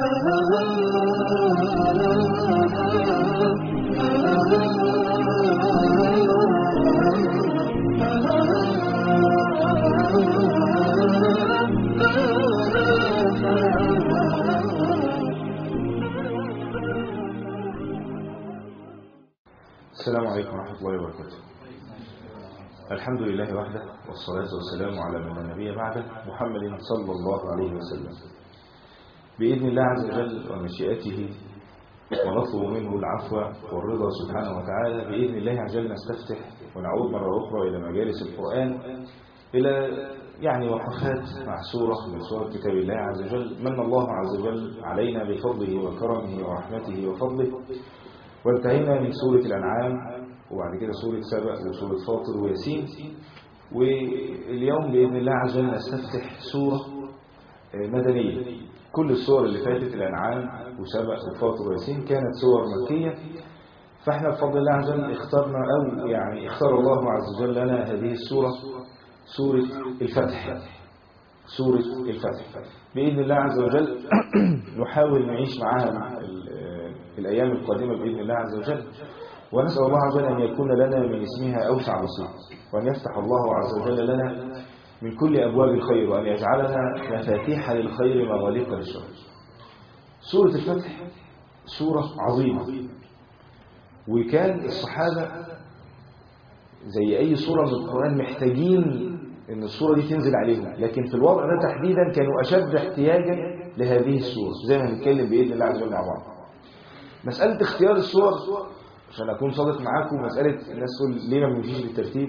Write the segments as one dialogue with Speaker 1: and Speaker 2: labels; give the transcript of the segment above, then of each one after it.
Speaker 1: السلام عليكم ورحمة الله وبركاته الحمد لله وحده والصلاة والسلام على من لا نبي بعده محمد صلى الله عليه وسلم بإذن الله عز وجل ومشيئته ونطلب منه العفو والرضا سبحانه وتعالى بإذن الله عز وجل نستفتح ونعود مرة أخرى إلى مجالس القرآن إلى يعني وقفات مع سورة من سور كتاب الله عز وجل من الله عز وجل علينا بفضله وكرمه ورحمته وفضله وانتهينا من سورة الأنعام وبعد كده سورة سبأ وسورة فاطر وياسين واليوم بإذن الله عز وجل نستفتح سورة مدنية كل السور اللي فاتت الأنعام وسبأ وفاطر وياسين كانت سور مكية فاحنا بفضل الله عز وجل اخترنا أو يعني اختار الله عز وجل لنا هذه السورة سورة الفتح سورة الفتح بإذن الله عز وجل نحاول نعيش معاها في الأيام القادمة بإذن الله عز وجل ونسأل الله عز وجل أن يكون لنا من اسمها أوسع نصيب وأن يفتح الله عز وجل لنا من كل أبواب الخير وأن يجعلنا مفاتيح للخير مغاليق للشر سورة الفتح سورة عظيمة وكان الصحابة زي أي سورة من القرآن محتاجين أن السورة دي تنزل عليهم لكن في الوضع ده تحديدا كانوا أشد احتياجا لهذه السورة زي ما هنتكلم بإذن الله عز وجل مع بعض مسألة اختيار الصور عشان أكون صادق معاكم مسألة الناس تقول ليه ما بنمشيش بالترتيب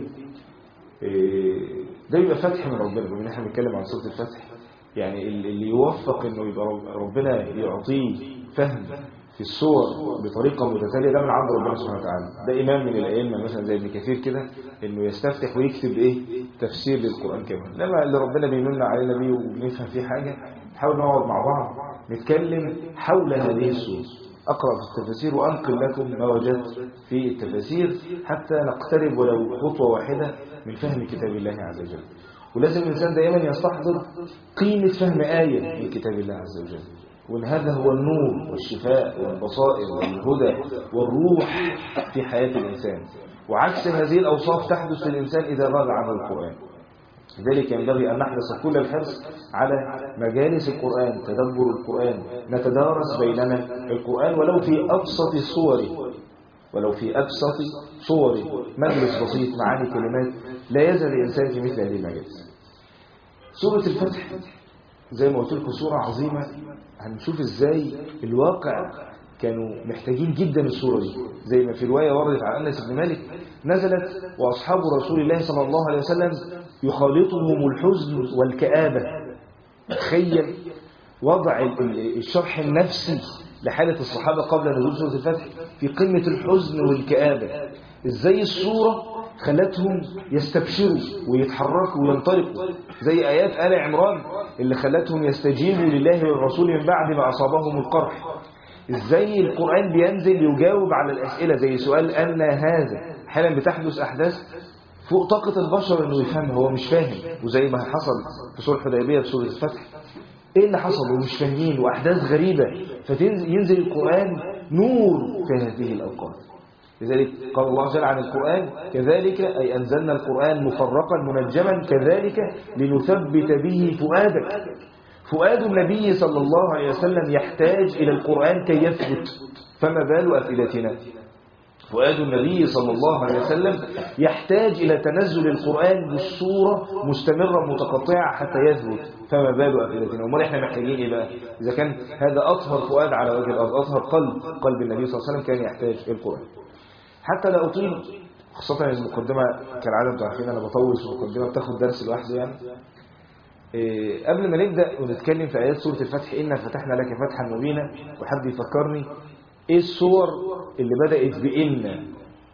Speaker 1: ده يبقى فتح من ربنا بما ان احنا بنتكلم عن سورة الفتح يعني اللي يوفق انه يبقى ربنا يعطيه فهم في الصور بطريقة متتالية ده من عند ربنا سبحانه وتعالى ده إمام من الأئمة مثلا زي ابن كثير كده إنه يستفتح ويكتب إيه تفسير للقرآن كمان لما اللي ربنا بيمن علينا بيه وبنفهم فيه حاجة نحاول نقعد مع بعض نتكلم حول هذه السورة أقرأ في التفاسير وأنقل لكم ما وجدت في التفاسير حتى نقترب ولو خطوة واحدة من فهم كتاب الله عز وجل ولازم الإنسان دائما يستحضر قيمة فهم آية من كتاب الله عز وجل وأن هذا هو النور والشفاء والبصائر والهدى والروح في حياة الإنسان وعكس هذه الأوصاف تحدث للإنسان إذا غاب عنه القرآن لذلك ينبغي أن نحرص كل الحرص على مجالس القرآن تدبر القرآن نتدارس بيننا القرآن ولو في أبسط صوره ولو في أبسط صوره مجلس بسيط معاني كلمات لا يزال الإنسان في مثل هذه المجالس سورة الفتح زي ما قلت لكم سورة عظيمة هنشوف ازاي الواقع كانوا محتاجين جدا السورة دي زي ما في رواية وردت عن أنس بن مالك نزلت وأصحاب رسول الله صلى الله عليه وسلم يخالطهم الحزن والكآبة تخيل وضع الشرح النفسي لحالة الصحابة قبل نزول سورة الفتح في قمة الحزن والكآبة ازاي السورة خلتهم يستبشروا ويتحركوا وينطلقوا زي آيات آل عمران اللي خلتهم يستجيبوا لله والرسول من بعد ما أصابهم القرح ازاي القرآن بينزل يجاوب على الأسئلة زي سؤال أن هذا حالا بتحدث أحداث فوق طاقة البشر انه يفهم هو مش فاهم وزي ما حصل في سورة الحديبية في سورة الفتح ايه اللي حصل ومش فاهمين واحداث غريبة فينزل القرآن نور في هذه الأوقات لذلك قال الله جل عن القرآن كذلك أي أنزلنا القرآن مفرقا منجما كذلك لنثبت به فؤادك فؤاد النبي صلى الله عليه وسلم يحتاج إلى القرآن كي يثبت فما بال أفئدتنا فؤاد النبي صلى الله عليه وسلم يحتاج إلى تنزل القرآن بالصورة مستمرة متقطعة حتى يثبت فما بال أفئدتنا وما احنا محتاجين إيه بقى إذا كان هذا أطهر فؤاد على وجه الأرض أطهر قلب قلب النبي صلى الله عليه وسلم كان يحتاج القرآن حتى لا أطيل خاصة المقدمة كالعادة انتوا عارفين أنا بطول في المقدمة بتاخد درس لوحده يعني إيه قبل ما نبدأ ونتكلم في آيات سورة الفتح إنا فتحنا لك فتحا مبينا وحد يفكرني إيه الصور اللي بدأت بإن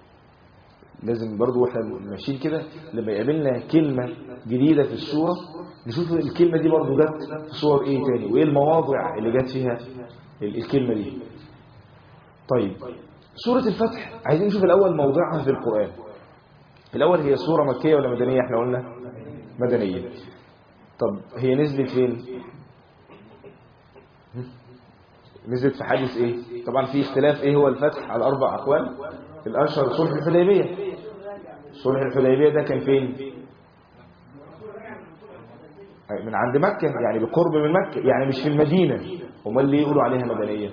Speaker 1: لازم برضو واحنا ماشيين كده لما يقابلنا كلمة جديدة في السورة نشوف الكلمة دي برضو جت في صور إيه تاني وإيه المواضع اللي جت فيها الكلمة دي طيب سورة الفتح عايزين نشوف الأول موضعها في القرآن الأول هي سورة مكية ولا مدنية احنا قلنا مدنية طب هي نزلت فين نزلت في حادث ايه طبعا في اختلاف ايه هو الفتح على اربع اقوال الاشهر صلح الحديبيه صلح الحديبيه ده كان فين من عند مكة يعني بقرب من مكة يعني مش في المدينة امال ليه يقولوا عليها مدنية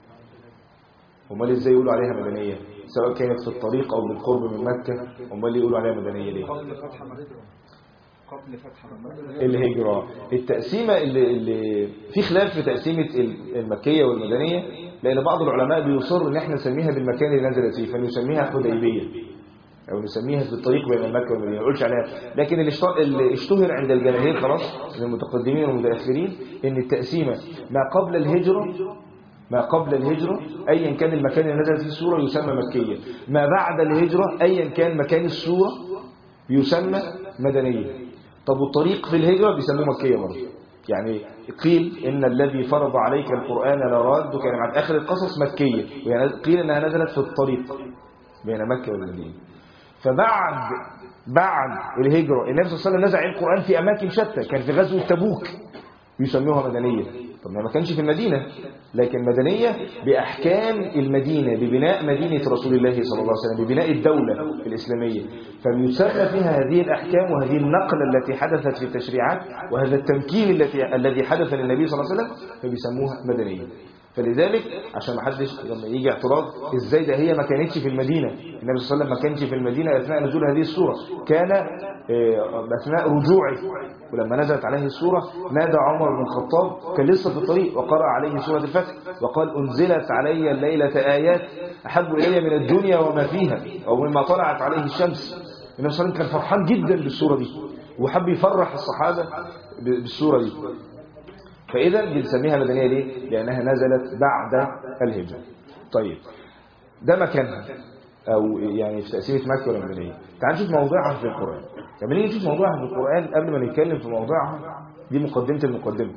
Speaker 1: امال ازاي يقولوا عليها مدنية سواء كانت في الطريق او بالقرب من مكة امال ليه يقولوا عليها مدنية ليه
Speaker 2: قبل فتح مدينة قبل فتح مدينة
Speaker 1: الهجرة التقسيمة اللي, اللي في خلاف في تقسيمة المكية والمدنية لأن بعض العلماء بيصر إن احنا نسميها بالمكان اللي نزلت فيه فنسميها حديبية أو نسميها في الطريق بين مكة والمدينة ما نقولش عليها لكن اللي اشت- اللي اشتهر عند الجماهير خلاص من المتقدمين والمتأخرين إن التقسيمة ما قبل الهجرة ما قبل الهجرة أيا كان المكان اللي نزلت فيه السورة يسمى مكية ما بعد الهجرة أيا كان مكان السورة يسمى مدنية طب والطريق في الهجرة بيسموه مكية برضه يعني قيل إن الذي فرض عليك القرآن لراد كان مع آخر القصص مكية يعني قيل إنها نزلت في الطريق بين مكة والمدينة فبعد بعد الهجرة النبي صلى الله عليه وسلم نزع القرآن في أماكن شتى كان في غزوة تبوك يسموها مدنية طب ما كانش في المدينة لكن مدنية بأحكام المدينة ببناء مدينة رسول الله صلى الله عليه وسلم ببناء الدولة الإسلامية فبيسمى فيها هذه الأحكام وهذه النقلة التي حدثت في التشريعات وهذا التمكين التي الذي حدث للنبي صلى الله عليه وسلم فبيسموها مدنية فلذلك عشان ما حدش لما يجي اعتراض ازاي ده هي ما كانتش في المدينة النبي صلى الله عليه وسلم ما كانش في المدينة اثناء نزول هذه السورة كان آه، اثناء رجوعه ولما نزلت عليه السورة نادى عمر بن الخطاب كان لسه في الطريق وقرأ عليه سورة الفتح وقال انزلت علي الليلة آيات احب الي من الدنيا وما فيها او مما طلعت عليه الشمس النبي صلى الله عليه وسلم كان فرحان جدا بالسورة دي وحب يفرح الصحابة بالسورة دي فإذا بنسميها مدنية ليه؟ لأنها نزلت بعد الهجرة طيب ده مكانها أو يعني في تقسيمة مكة ولا مدنية تعال نشوف موضوعها في القرآن لما نيجي نشوف موضوعها في القرآن قبل ما نتكلم في موضوعها دي مقدمة المقدمة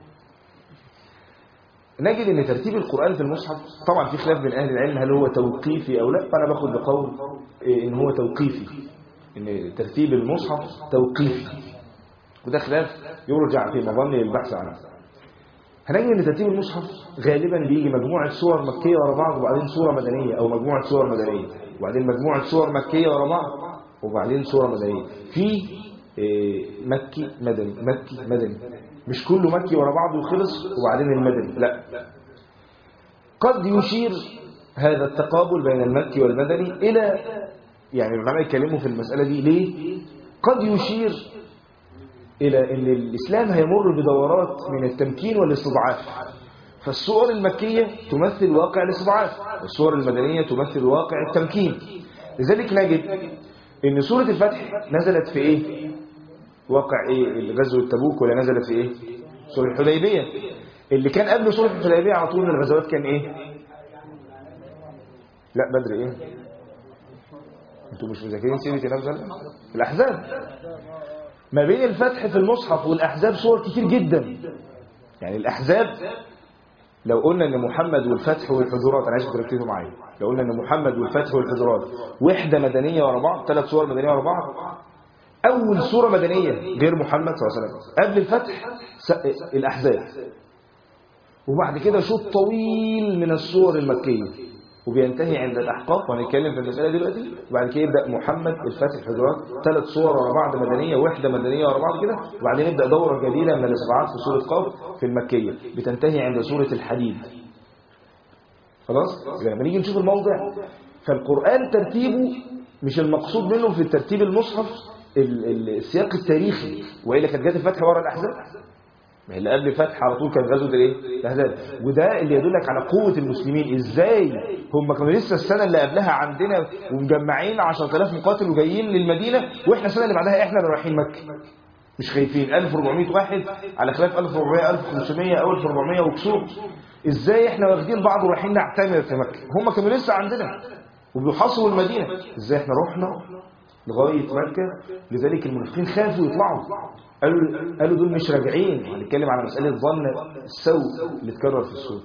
Speaker 1: نجد ان ترتيب القرآن في المصحف طبعا في خلاف بين اهل العلم هل هو توقيفي او لا فانا باخد بقول إيه، ان هو توقيفي ان ترتيب المصحف توقيفي وده خلاف يرجع في مظن البحث عنه هنجد ان ترتيب المصحف غالبا بيجي مجموعه سور مكيه ورا بعض وبعدين سوره مدنيه او مجموعه سور مدنيه وبعدين مجموعه سور مكيه ورا بعض وبعدين سوره مدنيه في إيه، مكي مدني مكي مدني مش كله مكي ورا بعض وخلص وبعدين المدني لا قد يشير هذا التقابل بين المكي والمدني الى يعني العلماء يتكلموا في المساله دي ليه قد يشير إلى أن الإسلام هيمر بدورات من التمكين والاستضعاف فالصور المكية تمثل واقع الاستضعاف والصور المدنية تمثل واقع التمكين لذلك نجد أن سورة الفتح نزلت في إيه؟ واقع إيه؟ غزوة تبوك ولا نزلت في إيه؟ سورة الحديبية اللي كان قبل سورة الحديبية على طول من الغزوات كان إيه؟ لا بدر إيه؟ انتوا مش مذاكرين سيرة النبي صلى الله عليه وسلم؟ الأحزاب ما بين الفتح في المصحف والأحزاب صور كتير جدا يعني الأحزاب لو قلنا ان محمد والفتح والحجرات انا عايزكم تركزوا معايا لو قلنا ان محمد والفتح والحجرات وحده مدنيه ورا بعض ثلاث صور مدنيه ورا بعض اول صوره مدنيه غير محمد صلى الله عليه وسلم قبل الفتح س- الاحزاب وبعد كده شوط طويل من الصور المكيه وبينتهي عند الاحقاف وهنتكلم في المساله دلوقتي وبعد كده يبدا محمد الفتح الحجرات ثلاث صور ورا بعض مدنيه وحده مدنيه ورا بعض كده وبعدين يبدا دوره جديده من الاصبعات في سوره قاف في المكيه بتنتهي عند سوره الحديد خلاص يبقى لما نيجي نشوف الموضع فالقران ترتيبه مش المقصود منه في ترتيب المصحف ال- ال- السياق التاريخي والا كانت جت الفتح ورا الاحزاب ما هي اللي قبل الفتح على طول كانت غزوه الايه الاحزاب وده اللي يدلك على قوه المسلمين ازاي هم كانوا لسه السنه اللي قبلها عندنا ومجمعين 10000 مقاتل وجايين للمدينه واحنا السنه اللي بعدها احنا اللي رايحين مكه مش خايفين 1400 واحد على خلاف 1400 1500 او 1400 وكسور ازاي احنا واخدين بعض ورايحين نعتمر في مكه هم كانوا لسه عندنا وبيحاصروا المدينه ازاي احنا رحنا لغايه مكه لذلك المنافقين خافوا يطلعوا قالوا قالوا دول مش راجعين هنتكلم على مساله ظن السوء اللي اتكرر في السوره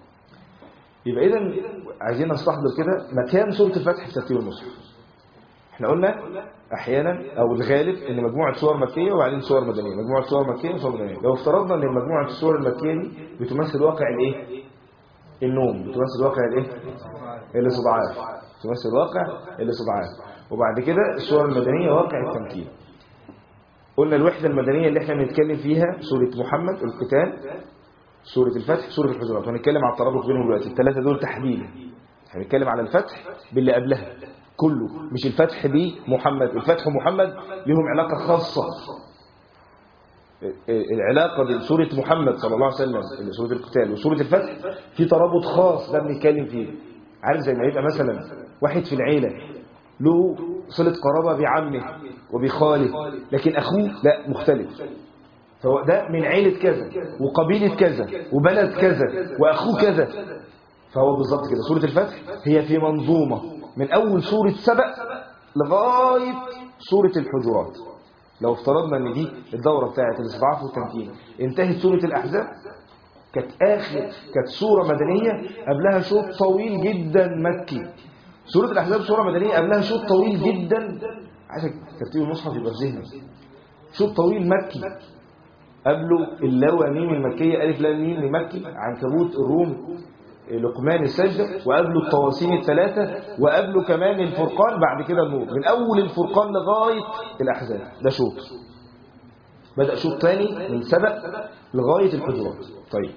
Speaker 1: يبقى اذا عايزين نستحضر كده مكان سوره الفتح في ترتيب المصحف احنا قلنا احيانا او الغالب ان مجموعه صور مكيه وبعدين صور مدنيه مجموعه صور مكيه وصور مدنيه لو افترضنا ان مجموعه الصور المكيه دي بتمثل واقع الايه النوم بتمثل واقع الايه الاستضعاف تمثل واقع الاستضعاف وبعد كده الصور المدنيه واقع التمكين قلنا الوحده المدنيه اللي احنا بنتكلم فيها سوره محمد القتال سوره الفتح سوره الحجرات وهنتكلم على الترابط بينهم دلوقتي الثلاثه دول تحديدا احنا بنتكلم على الفتح باللي قبلها كله مش الفتح بمحمد الفتح ومحمد لهم علاقة خاصة العلاقة بين سورة محمد صلى الله عليه وسلم اللي سورة القتال وسورة الفتح في ترابط خاص ده بنتكلم فيه عارف زي ما يبقى مثلا واحد في العيلة له صلة قرابة بعمه وبخاله لكن أخوه لا مختلف فهو ده من عيلة كذا وقبيلة كذا وبلد كذا وأخوه كذا فهو بالظبط كده سورة الفتح هي في منظومة من أول سورة سبأ لغاية سورة الحجرات لو افترضنا ان دي الدورة بتاعت الاستضعاف والتمكين انتهت سورة الأحزاب كانت آخر كانت سورة مدنية قبلها شوط طويل جدا مكي سورة الأحزاب سورة مدنية قبلها شوط طويل جدا عايزك ترتيب المصحف يبقى في ذهنك شوط طويل مكي قبله اللوى ميم المكية ألف لام ميم المكي عنكبوت الروم لقمان السجدة وقبله الطواسين الثلاثة وقبله كمان الفرقان بعد كده النور من أول الفرقان لغاية الأحزاب ده شوط بدأ شوط تاني من سبق لغاية الحجرات طيب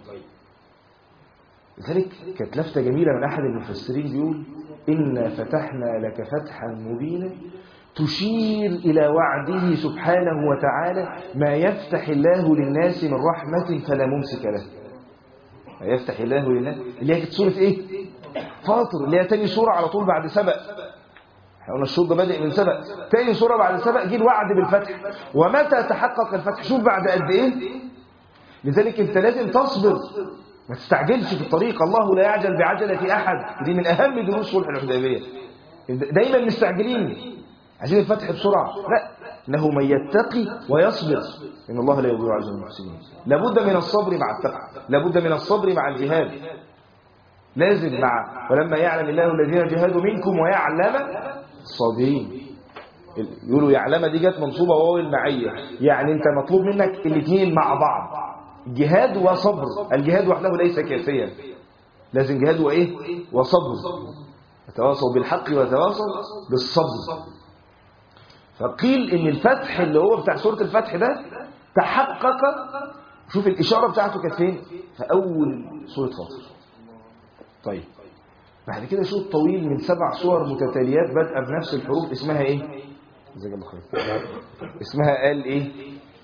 Speaker 1: لذلك كانت لفتة جميلة من أحد المفسرين بيقول إنا فتحنا لك فتحا مبينا تشير إلى وعده سبحانه وتعالى ما يفتح الله للناس من رحمة فلا ممسك له ما يفتح الله للناس اللي هي كانت سورة إيه؟ فاطر اللي هي تاني سورة على طول بعد سبق احنا قلنا الشوط ده بادئ من سبق تاني سورة بعد سبق جه الوعد بالفتح ومتى تحقق الفتح شوف بعد قد إيه لذلك انت لازم تصبر ما تستعجلش في الطريق الله لا يعجل بعجلة أحد دي من أهم دروس صلح الحديبية دايما مستعجلين عايزين الفتح بسرعة لا انه من يتقي ويصبر إن الله لا يضيع أجر المحسنين لابد من الصبر مع التقوى لابد من الصبر مع الجهاد لازم مع ولما يعلم الله الذين جهادوا منكم ويعلم الصابرين يقولوا يعلم دي جت منصوبة واو المعية يعني انت مطلوب منك الاثنين مع بعض جهاد وصبر الجهاد وحده ليس كافيا لازم جهاد وايه وصبر يتواصوا بالحق ويتواصوا بالصبر فقيل ان الفتح اللي هو بتاع سورة الفتح ده تحقق شوف الإشارة بتاعته كانت فين في أول سورة فاطر طيب بعد كده شوط طويل من سبع صور متتاليات بادئه بنفس الحروف اسمها ايه جزاك الله خير اسمها قال ايه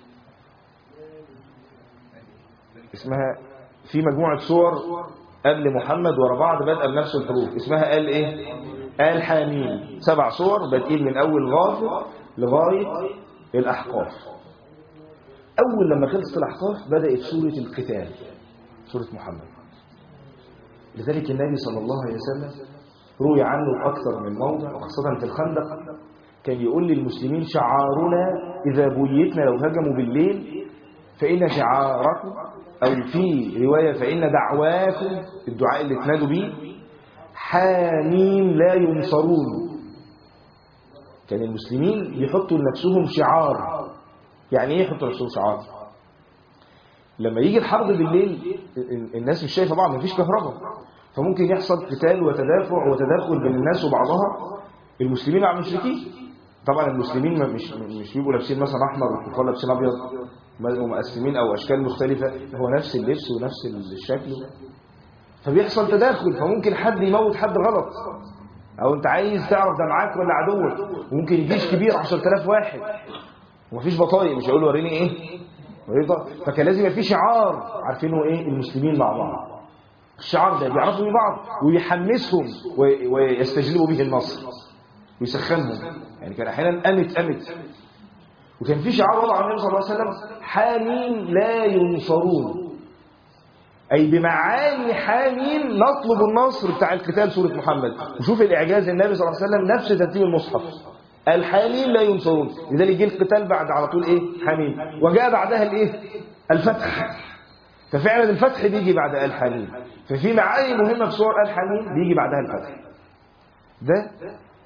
Speaker 1: اسمها في مجموعة صور قبل محمد ورا بعض بادئه بنفس الحروف اسمها قال ايه قال حاميم سبع صور بادئين من اول غافر لغاية الاحقاف اول لما خلصت الاحقاف بدأت سورة القتال سورة محمد لذلك النبي صلى الله عليه وسلم روي عنه أكثر من موضع وخاصة في الخندق كان يقول للمسلمين شعارنا إذا بيتنا لو هجموا بالليل فإن شعاركم أو في رواية فإن دعواكم الدعاء اللي تنادوا بيه حاميم لا ينصرون كان المسلمين يحطوا لنفسهم شعار يعني ايه يحطوا لنفسهم شعار لما يجي الحرب بالليل الناس مش شايفه بعض مفيش كهرباء فممكن يحصل قتال وتدافع وتداخل بين الناس وبعضها المسلمين مع المشركين طبعا المسلمين مش مش بيبقوا لابسين مثلا احمر والكفار لابسين ابيض ومقسمين او اشكال مختلفه هو نفس اللبس ونفس الشكل فبيحصل تداخل فممكن حد يموت حد غلط او انت عايز تعرف ده معاك ولا عدوك وممكن جيش كبير 10000 واحد ومفيش بطايق مش هيقولوا وريني ايه فكان لازم يبقى في شعار عارفينه ايه المسلمين مع بعض الشعار ده بيعرفوا من بعض ويحمسهم ويستجلبوا به النصر ويسخنهم يعني كان احيانا امت امت وكان في شعار وضع النبي صلى الله عليه وسلم حامين لا ينصرون أي بمعاني حامين نطلب النصر بتاع القتال سورة محمد وشوف الإعجاز النبي صلى الله عليه وسلم نفس ترتيب المصحف الحامين لا ينصرون لذلك جه القتال بعد على طول ايه حامين وجاء بعدها الايه الفتح ففعلا الفتح بيجي بعد الحامين ففي معاني مهمة في سور الحامين بيجي بعدها الفتح ده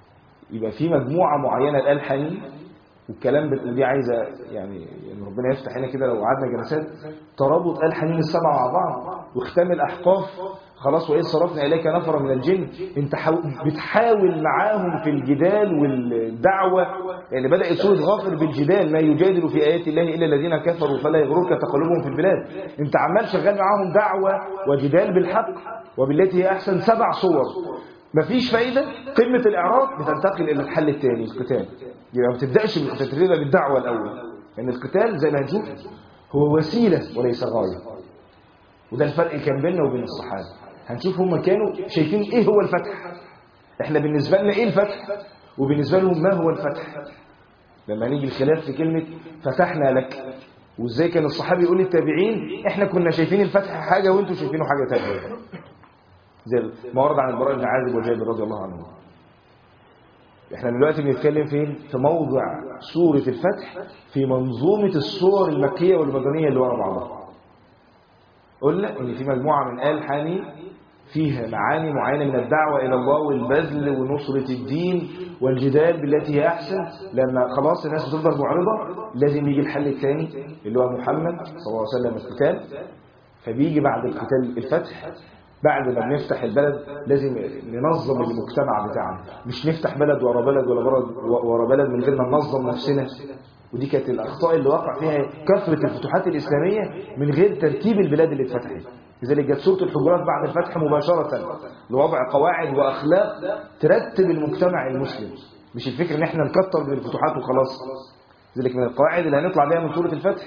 Speaker 1: يبقى في مجموعة معينة الآل حنين والكلام بت- دي عايزة يعني يعني ربنا يفتح هنا كده لو قعدنا جلسات ترابط آل حنين السبعة مع بعض واختام الأحقاف خلاص وإذ صرفنا إليك نفرا من الجن انت حاو- بتحاول معاهم في الجدال والدعوة يعني بدأت سورة غافر بالجدال ما يجادل في آيات الله إلا الذين كفروا فلا يغررك تقلبهم في البلاد انت عمال شغال معاهم دعوة وجدال بالحق وبالتي هي أحسن سبع صور مفيش فايدة قمة الإعراض بتنتقل إلى الحل الثاني القتال يبقى ما تبدأش بالتتريبة بالدعوة الأول لأن يعني القتال زي ما هنشوف هو وسيلة وليس غاية وده الفرق كان بيننا وبين الصحابة هنشوف هم كانوا شايفين إيه هو الفتح إحنا بالنسبة لنا إيه الفتح وبالنسبة لهم ما هو الفتح لما نيجي الخلاف في كلمة فتحنا لك وازاي كان الصحابي يقول للتابعين احنا كنا شايفين الفتح حاجة وانتوا شايفينه حاجة تانية زي ما ورد عن البراء بن عازب وجابر رضي الله عنه احنا دلوقتي بنتكلم فين في موضع سورة الفتح في منظومة الصور المكية والمدنية اللي ورا بعضها قلنا ان في مجموعة من آل حاني فيها معاني معينة من الدعوة إلى الله والبذل ونصرة الدين والجدال بالتي هي أحسن لما خلاص الناس بتفضل معرضة لازم يجي الحل الثاني اللي هو محمد صلى الله عليه وسلم القتال فبيجي بعد القتال الفتح بعد ما بنفتح البلد لازم ننظم المجتمع بتاعنا مش نفتح بلد ورا بلد ولا بلد ورا بلد من غير ما ننظم نفسنا ودي كانت الأخطاء اللي وقع فيها كثرة الفتوحات الإسلامية من غير ترتيب البلاد اللي اتفتحت لذلك جت سورة الحجرات بعد الفتح مباشرة لوضع قواعد وأخلاق ترتب المجتمع المسلم مش الفكرة ان احنا نكتر من الفتوحات وخلاص لذلك من القواعد اللي هنطلع بيها من سورة الفتح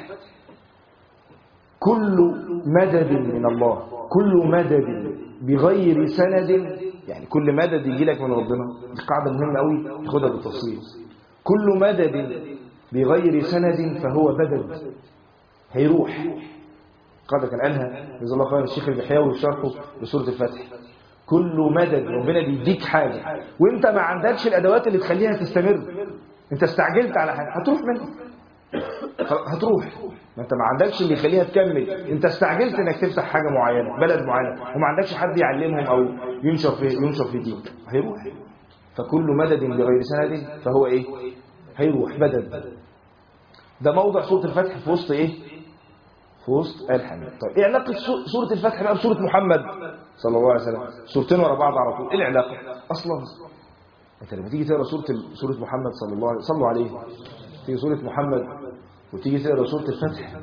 Speaker 1: كل مدد من الله كل مدد بغير سند يعني كل مدد يجي لك من ربنا دي قاعدة مهمة قوي خدها بالتفصيل كل مدد بغير سند فهو بدد هيروح قاعدة كان قالها جزا الله خير الشيخ البحياوي في شرحه لسورة الفتح كل مدد ربنا بيديك حاجة وانت ما عندكش الادوات اللي تخليها تستمر انت استعجلت على حاجة هتروح منك هتروح ما انت ما عندكش اللي يخليها تكمل انت استعجلت انك تفتح حاجة معينة بلد معينة وما عندكش حد يعلمهم او ينشر في ينشر في دين هيروح فكل مدد بغير سند فهو ايه هيروح مدد ده موضع سورة الفتح في وسط ايه في وسط آل حميد طيب ايه علاقة سورة الفتح بقى بسورة محمد صلى الله عليه وسلم سورتين ورا بعض على طول ايه العلاقة اصلا انت لما تيجي تقرا سورة سورة محمد صلى الله عليه صلوا عليه تيجي سورة محمد وتيجي تقرا سورة الفتح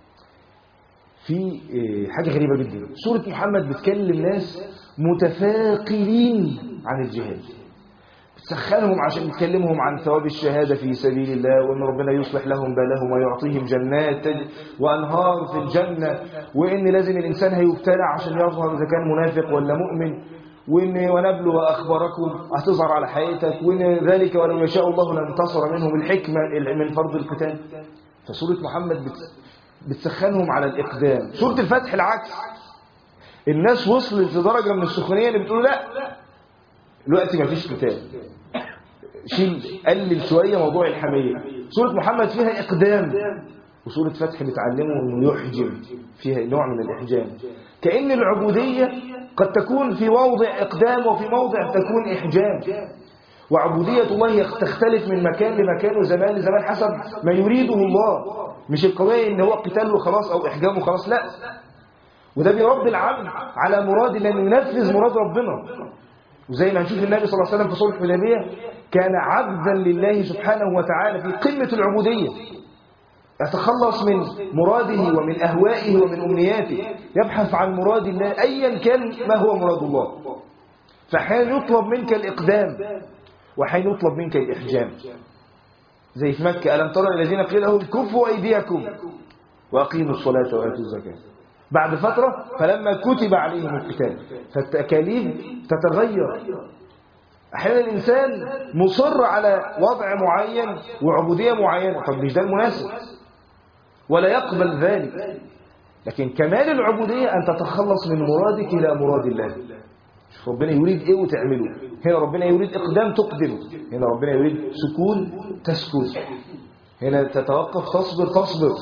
Speaker 1: في حاجة غريبة جدا سورة محمد بتكلم ناس متفاقلين عن الجهاد بتسخنهم عشان تكلمهم عن ثواب الشهادة في سبيل الله وأن ربنا يصلح لهم بالهم ويعطيهم جنات وأنهار في الجنة وأن لازم الإنسان هيبتلع عشان يظهر إذا كان منافق ولا مؤمن وإن ونبلو أخباركم هتظهر على حقيقتك وإن ذلك ولو يشاء الله لانتصر منهم الحكمة من فرض القتال فسورة محمد بتسخنهم على الإقدام سورة الفتح العكس الناس وصلت لدرجة من السخونية اللي بتقول لا دلوقتي مفيش قتال شيل قلل شوية موضوع الحمية سورة محمد فيها إقدام وسورة فتح بتعلمه أنه يحجم فيها نوع من الإحجام كأن العبودية قد تكون في موضع إقدام وفي موضع تكون إحجام وعبودية الله تختلف من مكان لمكان وزمان لزمان حسب ما يريده الله مش القضية ان هو قتال وخلاص او احجام وخلاص لا وده بيربي العبد على مراد الله ينفذ مراد ربنا وزي ما هنشوف النبي صلى الله عليه وسلم في صلح الحديبيه كان عبدا لله سبحانه وتعالى في قمة العبودية يتخلص من مراده ومن أهوائه ومن أمنياته يبحث عن مراد الله أيا كان ما هو مراد الله فحين يطلب منك الإقدام وحين يطلب منك الإحجام زي في مكة ألم ترى الذين قيل لهم كفوا أيديكم وأقيموا الصلاة وآتوا الزكاة بعد فترة فلما كتب عليهم القتال فالتكاليف تتغير أحيانا الإنسان مصر على وضع معين وعبودية معينة طب مش ده المناسب ولا يقبل ذلك لكن كمال العبودية أن تتخلص من مرادك إلى مراد الله شوف ربنا يريد إيه وتعمله هنا ربنا يريد إقدام تقدم هنا ربنا يريد سكون تسكن هنا تتوقف تصبر تصبر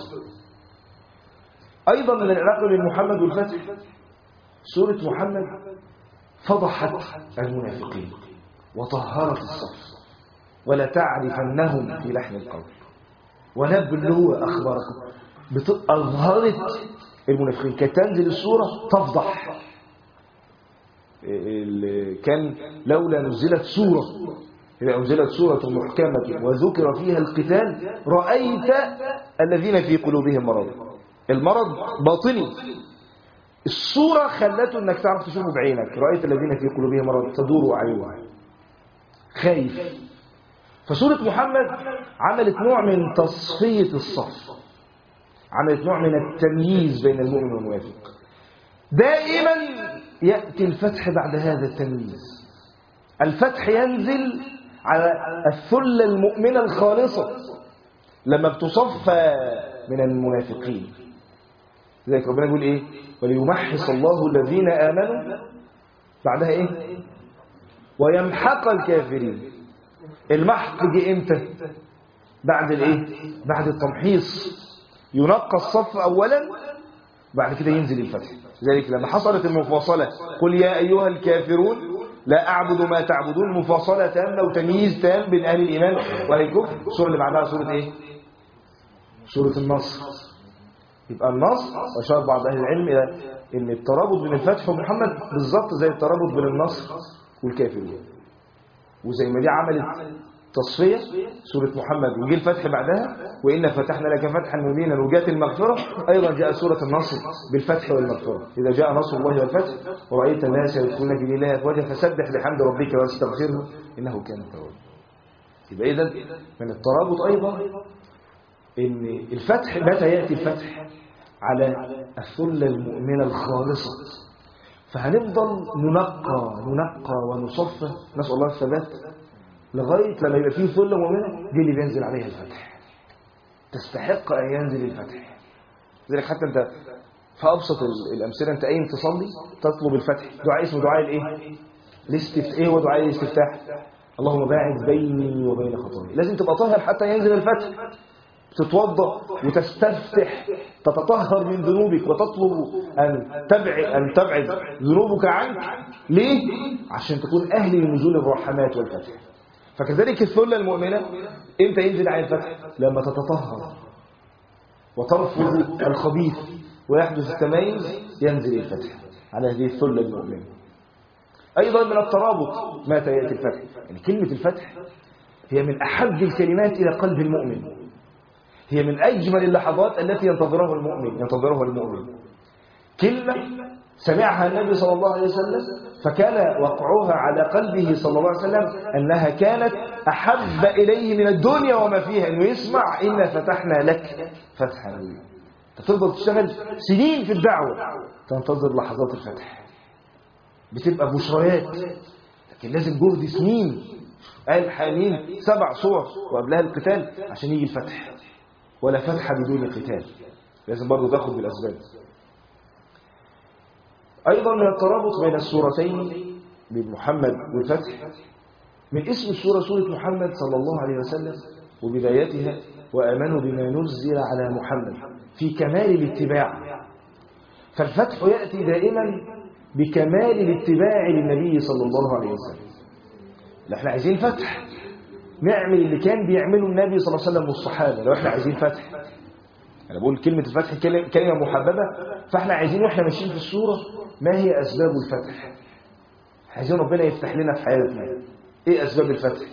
Speaker 1: أيضا من العلاقة بين محمد والفتح سورة محمد فضحت المنافقين وطهرت الصف ولا تعرفنهم في لحن القول ونبلو أخباركم بت- أظهرت المنافقين كانت تنزل السورة تفضح ال- كان لولا نزلت سورة إذا أنزلت سورة محكمة وذكر فيها القتال رأيت الذين في قلوبهم مرض المرض باطني الصورة خلته انك تعرف تشوفه بعينك رأيت الذين في قلوبهم مرض تدور أعينهم خايف فسورة محمد عملت نوع من تصفية الصف عملت نوع من التمييز بين المؤمن والمنافق دائما يأتي الفتح بعد هذا التمييز الفتح ينزل على الثلة المؤمنة الخالصة لما بتصفى من المنافقين لذلك ربنا يقول ايه وليمحص الله الذين آمنوا بعدها ايه ويمحق الكافرين المحق جه امتى بعد الايه بعد التمحيص ينقى الصف اولا بعد كده ينزل الفتح لذلك لما حصلت المفاصله قل يا ايها الكافرون لا اعبد ما تعبدون مفاصله تامه وتمييز تام بين اهل الايمان واهل الكفر السوره اللي بعدها سوره ايه سوره النصر يبقى النصر اشار بعض اهل العلم الى ان الترابط بين الفتح ومحمد بالظبط زي الترابط بين النصر والكافرين وزي ما دي عملت تصفية سورة محمد وجي الفتح بعدها وإن فتحنا لك فتحا مبينا وجاءت المغفرة أيضا جاء سورة النصر بالفتح والمغفرة إذا جاء نصر الله والفتح ورأيت الناس يدخلون في دين الله أفواجا فسبح بحمد ربك واستغفره إنه كان توابا يبقى إذا من الترابط أيضا إن الفتح متى يأتي الفتح على الثلة المؤمنة الخالصة فهنفضل ننقى ننقى ونصفى نسأل الله الثبات لغاية لما يبقى فيه ثلة مؤمنة دي اللي بينزل عليها الفتح تستحق أن ينزل الفتح لذلك حتى أنت في أبسط ال- الأمثلة أنت قايم تصلي تطلب الفتح دعاء اسمه دعاء الإيه؟ الاستفتاح إيه هو دعاء الاستفتاح؟ اللهم باعد بيني وبين خطاياي لازم تبقى طاهر حتى ينزل الفتح تتوضا وتستفتح تتطهر من ذنوبك وتطلب ان تبعد ان تبعد ذنوبك عنك ليه عشان تكون اهل لنزول الرحمات والفتح فكذلك الثله المؤمنه امتى ينزل على الفتح لما تتطهر وترفض الخبيث ويحدث التميز ينزل الفتح على هذه الثله المؤمنه ايضا من الترابط متى ياتي الفتح يعني كلمه الفتح هي من احب الكلمات الى قلب المؤمن هي من أجمل اللحظات التي ينتظرها المؤمن ينتظرها المؤمن كلمة سمعها النبي صلى الله عليه وسلم فكان وقعها على قلبه صلى الله عليه وسلم أنها كانت أحب إليه من الدنيا وما فيها أنه يسمع إنا فتحنا لك فتحا مبينا تفضل تشتغل سنين في الدعوة تنتظر لحظات الفتح بتبقى بشريات لكن لازم جهد سنين قال حامين سبع صور وقبلها القتال عشان يجي الفتح ولا فتح بدون قتال لازم برضو تاخد بالأسباب أيضا من الترابط بين السورتين بين محمد والفتح من اسم السورة سورة محمد صلى الله عليه وسلم وبدايتها وآمنوا بما نزل على محمد في كمال الاتباع فالفتح يأتي دائما بكمال الاتباع للنبي صلى الله عليه وسلم لا احنا عايزين فتح نعمل اللي كان بيعمله النبي صلى الله عليه وسلم والصحابة لو احنا عايزين فتح انا بقول كلمة الفتح كلمة كلمة محببة فاحنا عايزين واحنا ماشيين في السورة ما هي أسباب الفتح عايزين ربنا يفتح لنا في حياتنا ايه أسباب الفتح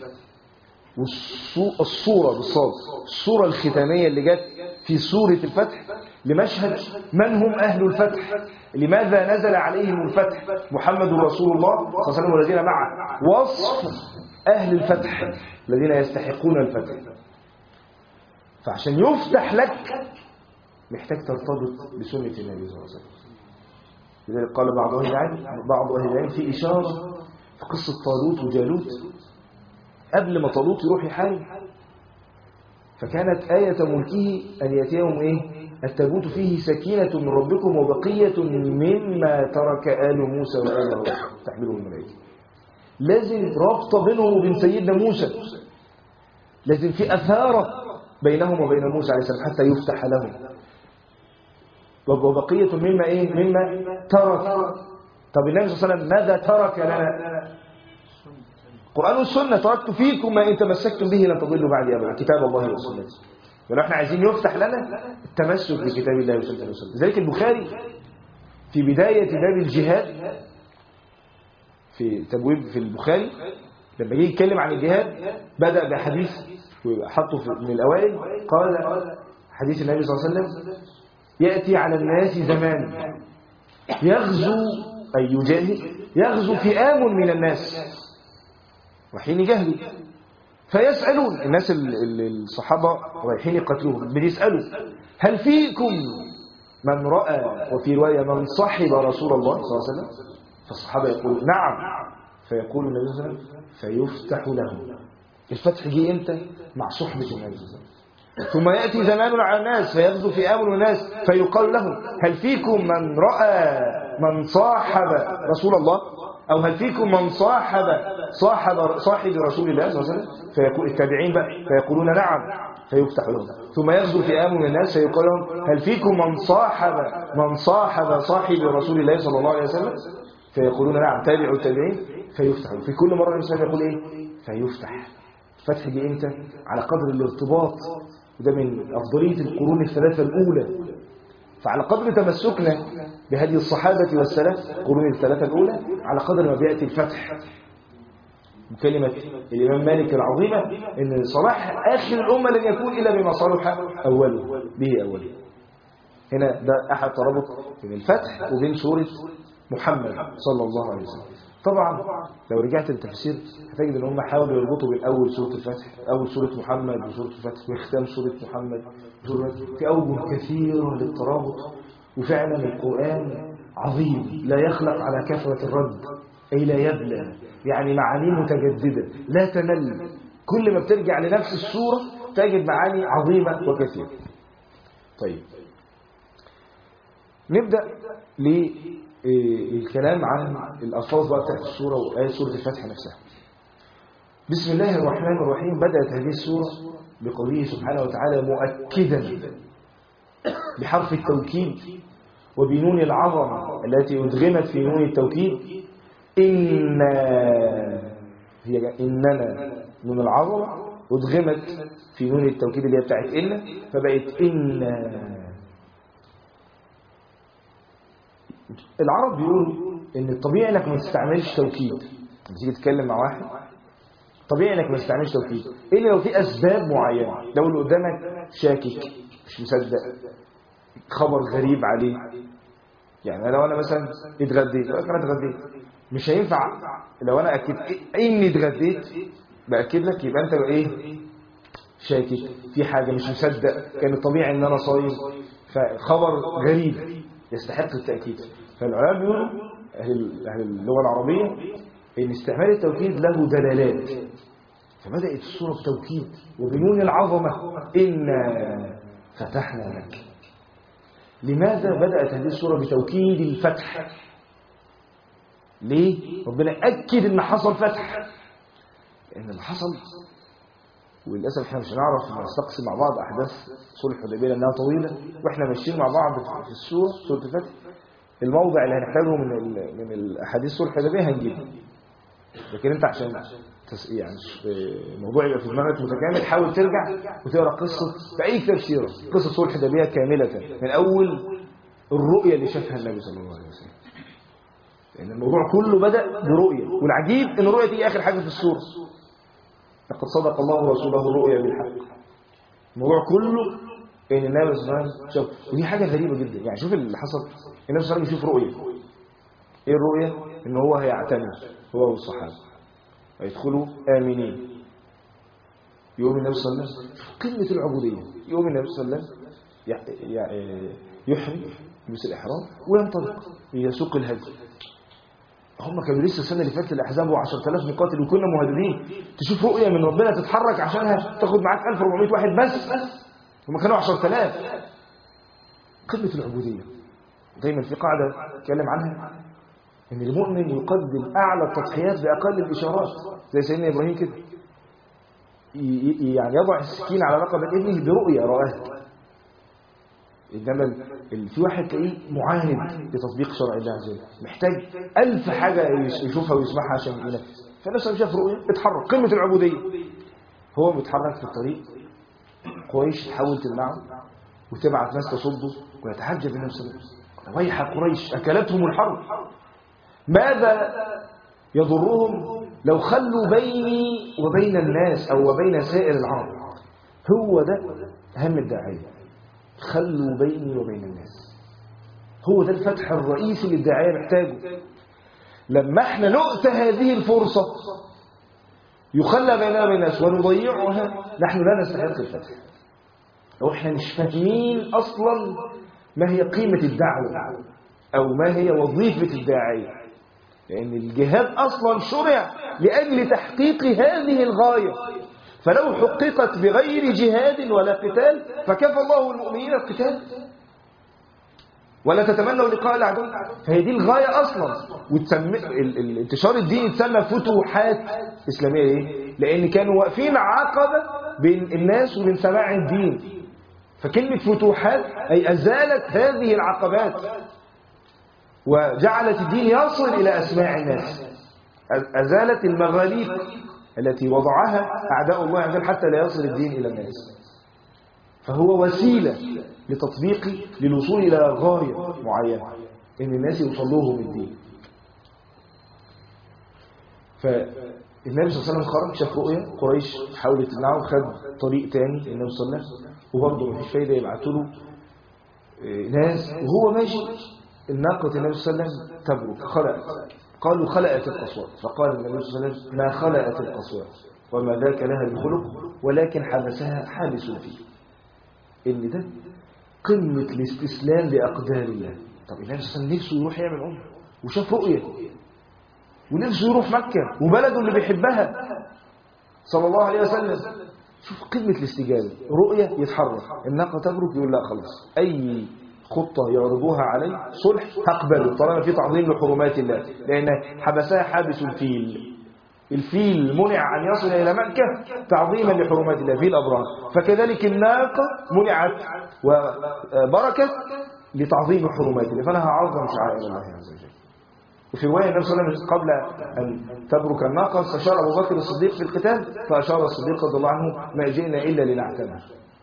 Speaker 1: والصورة بالصوت الصورة الختامية اللي جت في سورة الفتح لمشهد من هم أهل الفتح لماذا نزل عليهم الفتح محمد رسول الله صلى الله عليه وسلم والذين معه وصف أهل الفتح الذين يستحقون الفتح فعشان يفتح لك محتاج ترتبط بسنة النبي صلى الله عليه وسلم لذلك قال بعض أهل العلم بعض أهل العلم في إشارة في قصة طالوت وجالوت قبل ما طالوت يروح يحارب فكانت آية ملكه أن يأتيهم إيه التابوت فيه سكينة من ربكم وبقية مما ترك آل موسى وآل هارون تحمله الملائكة لازم رابطة بينهم وبين سيدنا موسى لازم في أثارة بينهم وبين موسى عليه السلام حتى يفتح لهم وبقية مما إيه مما ترك طب النبي صلى الله عليه وسلم ماذا ترك لنا القرآن والسنة تركت فيكم ما إن تمسكتم به لن تضلوا بعد أبدا كتاب الله وسنته ولو احنا عايزين يفتح لنا التمسك بكتاب الله وسنة رسوله لذلك البخاري في بداية باب الجهاد في تبويب في البخاري لما جه يتكلم عن الجهاد بدأ بحديث وحطه في- من الأوائل قال حديث النبي صلى الله عليه وسلم يأتي على الناس زمان يغزو أي يجاهد يغزو فئام من الناس رايحين يجاهدوا فيسألون الناس ال- ال- الصحابة رايحين يقتلوهم بيسألوا هل فيكم من رأى وفي رواية من صحب رسول الله صلى الله عليه وسلم فالصحابة يقولون نعم فيقول النبي صلى الله عليه وسلم فيفتح له الفتح جه امتى مع صحبة النبي صلى الله عليه وسلم ثم يأتي زمان على الناس فيغزو في أمر الناس فيقال لهم هل فيكم من رأى من صاحب رسول الله أو هل فيكم من صاحب صاحب صاحب رسول الله صلى الله عليه وسلم فيقول التابعين بقى فيقولون نعم فيفتح لهم ثم يغزو في أمر الناس فيقال لهم هل فيكم من صاحب من صاحب صاحب رسول الله صلى الله عليه وسلم فيقولون نعم تابعوا التابعين فيفتح في كل مرة النبي صلى الله عليه وسلم يقول إيه فيفتح فتح جه امتى على قدر الارتباط وده من أفضلية القرون الثلاثة الأولى فعلى قدر تمسكنا بهدي الصحابة والسلف القرون الثلاثة الأولى على قدر ما بيأتي الفتح كلمة الإمام مالك العظيمة إن صلاح آخر الأمة لن يكون إلا بما صلح أوله به أوله هنا ده أحد ترابط بين الفتح وبين سورة محمد صلى الله عليه وسلم طبعا لو رجعت للتفسير هتجد ان هم حاولوا يربطوا بين اول سوره الفتح اول سوره محمد وسوره الفتح واختام سوره محمد وسورة في اوجه كثيره للترابط وفعلا القران عظيم لا يخلق على كثره الرد اي لا يبلى يعني معانيه متجدده لا تمل كل ما بترجع لنفس السوره تجد معاني عظيمه وكثيره طيب نبدأ للكلام عن الألفاظ بقى بتاعت السورة وآية سورة الفتح نفسها بسم الله الرحمن الرحيم بدأت هذه السورة بقوله سبحانه وتعالى مؤكدا بحرف التوكيد وبنون العظمة التي أدغمت في نون التوكيد إن هي إننا نون العظمة أدغمت في نون التوكيد اللي هي بتاعت إن فبقت إن العرب بيقولوا ان الطبيعي انك ما تستعملش توكيد لما تيجي تتكلم مع واحد طبيعي انك ما تستعملش توكيد الا لو في اسباب معينه لو اللي قدامك شاكك مش مصدق خبر غريب عليه يعني لو انا مثلا اتغديت لو انا اتغديت مش هينفع لو انا اكد اني اتغديت باكد لك يبقى انت ايه شاكك في حاجه مش مصدق كان الطبيعي ان انا صايم فخبر غريب يستحق التأكيد فالعلماء بيقولوا أهل أهل اللغة العربية إن استعمال التوكيد له دلالات فبدأت السورة بتوكيد وبنون العظمة إنا فتحنا لك لماذا بدأت هذه السورة بتوكيد الفتح ليه؟ ربنا أكد إن حصل فتح لأن اللي حصل وللأسف احنا مش هنعرف نستقصي مع بعض أحداث صلح الحديبية لأنها طويلة وإحنا ماشيين مع بعض في السورة سورة الفتح الموضع اللي هنحتاجه من ال من الأحاديث صلح الحديبية هنجيبه لكن أنت عشان تس يعني الموضوع يبقى في دماغك متكامل حاول ترجع وتقرا قصة في أي كتاب سيرة قصة صلح الحديبية كاملة من أول الرؤية اللي شافها النبي صلى الله عليه وسلم لأن الموضوع كله بدأ برؤية والعجيب إن الرؤية تيجي آخر حاجة في السورة لقد صدق الله رسوله الرؤيا بالحق الموضوع كله ان النبي صلى الله عليه وسلم شاف ودي حاجه غريبه جدا يعني شوف اللي حصل النبي صلى الله عليه وسلم يشوف رؤيه ايه الرؤيه ان هو هيعتمر هو والصحابه هيدخلوا امنين يوم النبي صلى الله عليه وسلم قمه العبوديه يوم النبي صلى الله عليه وسلم يحرم يلبس الاحرام وينطلق يسوق الهدي هم كانوا لسه السنه اللي فاتت الاحزاب و10000 مقاتل وكنا مهددين تشوف رؤيه من ربنا تتحرك عشانها تاخد معاك 1400 واحد بس هم كانوا 10000 قمه العبوديه دايما في قاعده اتكلم عنها ان المؤمن يقدم اعلى التضحيات باقل الاشارات زي سيدنا ابراهيم كده يعني يضع السكين على رقبه ابنه برؤيه راها إنما ال- ال- في واحد تلاقيه معاند لتطبيق شرع الله عز وجل محتاج ألف حاجة يش- يشوفها ويسمعها عشان ينفذ فالناس لما شاف رؤية اتحرك قمة العبودية هو بيتحرك في الطريق قريش تحاول تمنعه وتبعت ناس تصده ويتحجب النبي صلى الله عليه وسلم ويح قريش أكلتهم الحرب ماذا يضرهم لو خلوا بيني وبين الناس أو وبين سائر العرب هو ده أهم الداعية خلوا بيني وبين الناس هو ده الفتح الرئيسي اللي الداعية محتاجه لما احنا نؤتى هذه الفرصة يخلى بيننا وبين الناس ونضيعها نحن لا نستحق الفتح لو احنا مش فاهمين اصلا ما هي قيمة الدعوة او ما هي وظيفة الداعية لان الجهاد اصلا شرع لاجل تحقيق هذه الغاية فلو حققت بغير جهاد ولا قتال فكفى الله المؤمنين القتال ولا تتمنوا لقاء العدو فهي دي الغاية أصلا وتسمي ال- ال- انتشار الدين يتسمى فتوحات إسلامية ليه؟ لأن كانوا واقفين عقبة بين الناس وبين سماع الدين فكلمة فتوحات أي أزالت هذه العقبات وجعلت الدين يصل إلى أسماع الناس أ- أزالت المغاليق التي وضعها أعداء الله عز وجل حتى لا يصل الدين إلى الناس فهو وسيلة لتطبيق للوصول إلى غاية معينة إن الناس يوصلوهم الدين فالنبي صلى الله عليه وسلم خرج شاف رؤية قريش حاولت تمنعه خد طريق تاني النبي صلى الله عليه وسلم وبرضه مفيش فايدة يبعتوا له آه، ناس وهو ماشي الناقة النبي صلى الله عليه وسلم تبرك خلقت قالوا خلقت القصوات فقال النبي صلى الله عليه وسلم ما خلقت القصوات وما ذاك لها بخلق ولكن حبسها حابس فيه ان ده قمة الاستسلام لأقدار الله طب النبي صلى الله عليه وسلم نفسه يروح يعمل عمره وشاف رؤية ونفسه يروح مكة وبلده اللي بيحبها صلى الله عليه وسلم شوف قمة الاستجابة رؤية يتحرك الناقة تبرك يقول لا خلاص أي خطة يعرضوها علي صلح هقبله طالما في تعظيم لحرمات الله لأن حبسها حابس الفيل الفيل منع أن يصل إلى مكة تعظيما لحرمات الله فيل أبرار فكذلك الناقة منعت وبركت لتعظيم حرمات الله فأنا هعظم شعائر الله عز وجل وفي رواية النبي صلى الله عليه وسلم قبل أن تبرك الناقة استشار أبو بكر الصديق في القتال فأشار الصديق رضي الله عنه ما جئنا إلا لنعتمر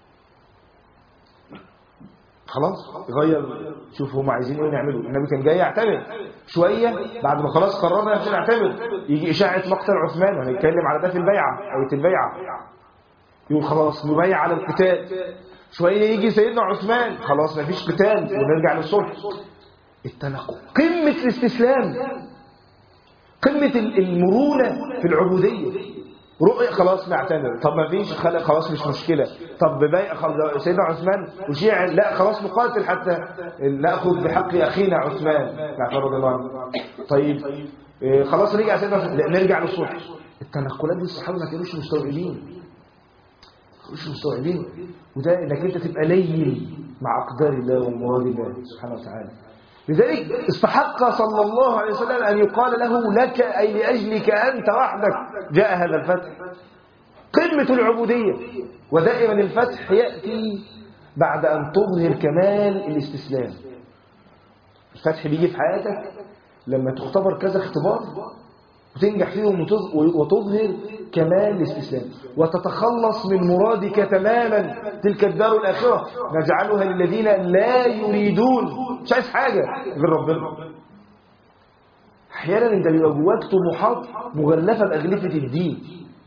Speaker 1: خلاص غير شوف هم عايزين ايه نعمله النبي كان جاي يعتمر شويه بعد ما خلاص قررنا عشان نعتمر يجي اشاعه مقتل عثمان وهنتكلم على ده في البيعه ايه البيعه يقول خلاص نبيع على القتال شويه يجي سيدنا عثمان خلاص مفيش قتال ونرجع للصلح التنقل قمه الاستسلام قمه المرونه في العبوديه رؤية خلاص نعتمر طب ما فيش خلق خلاص مش مشكلة طب ببيع خلاص سيدنا عثمان وشيع لا خلاص نقاتل حتى نأخذ بحق أخينا عثمان نعتبر رضي الله عنه طيب إيه، خلاص رجع سيدنا عثمان لا، نرجع للصلح التنقلات دي الصحابة ما كانوش مستوعبين مش مستوعبين وده انك انت تبقى لين مع اقدار الله ومراد الله سبحانه وتعالى لذلك استحق صلى الله عليه وسلم ان يقال له لك اي لاجلك انت وحدك جاء هذا الفتح قمه العبوديه ودائما الفتح ياتي بعد ان تظهر كمال الاستسلام الفتح بيجي في حياتك لما تختبر كذا اختبار وتنجح فيهم وتظ- وتظهر كمال الاستسلام وتتخلص من مرادك تماما تلك الدار الآخرة نجعلها للذين لا يريدون مش عايز حاجة غير ربنا أحيانا أنت بيبقى جواك طموحات مغلفة بأغلفة الدين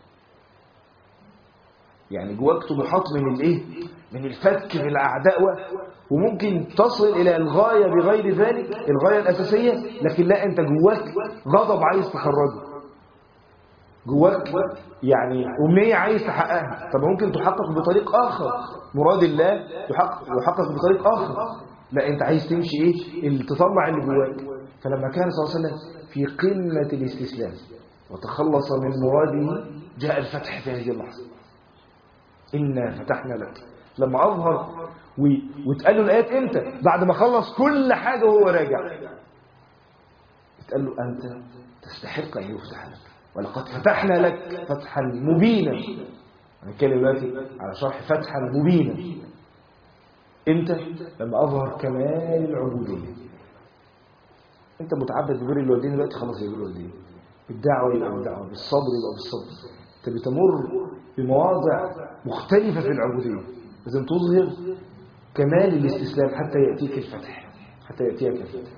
Speaker 1: يعني جواك طموحات من الايه من الفك من الاعداء و- وممكن تصل الى الغايه بغير ذلك الغايه الاساسيه لكن لا انت جواك غضب عايز تخرجه جواك يعني امنيه عايز تحققها طب ممكن تحقق بطريق اخر مراد الله يحقق يحقق بطريق اخر لا انت عايز تمشي ايه اللي تطلع اللي جواك فلما كان صلى الله عليه وسلم في قمه الاستسلام وتخلص من مراده جاء الفتح في هذه اللحظه إنا فتحنا لك لما أظهر و... وتقال له الآيات إمتى بعد ما خلص كل حاجة وهو راجع تقال له أنت تستحق أن يفتح لك ولقد فتحنا لك فتحا مبينا هنتكلم دلوقتي على شرح فتحا مبينا امتى لما اظهر كمال العبوديه انت متعبد ببر الوالدين دلوقتي خلاص يبقى الوالدين بالدعوه يبقى بالدعوه بالصبر يبقى بالصبر انت بتمر بمواضع مختلفه في العبوديه لازم تظهر كمال الاستسلام حتى ياتيك الفتح حتى ياتيك الفتح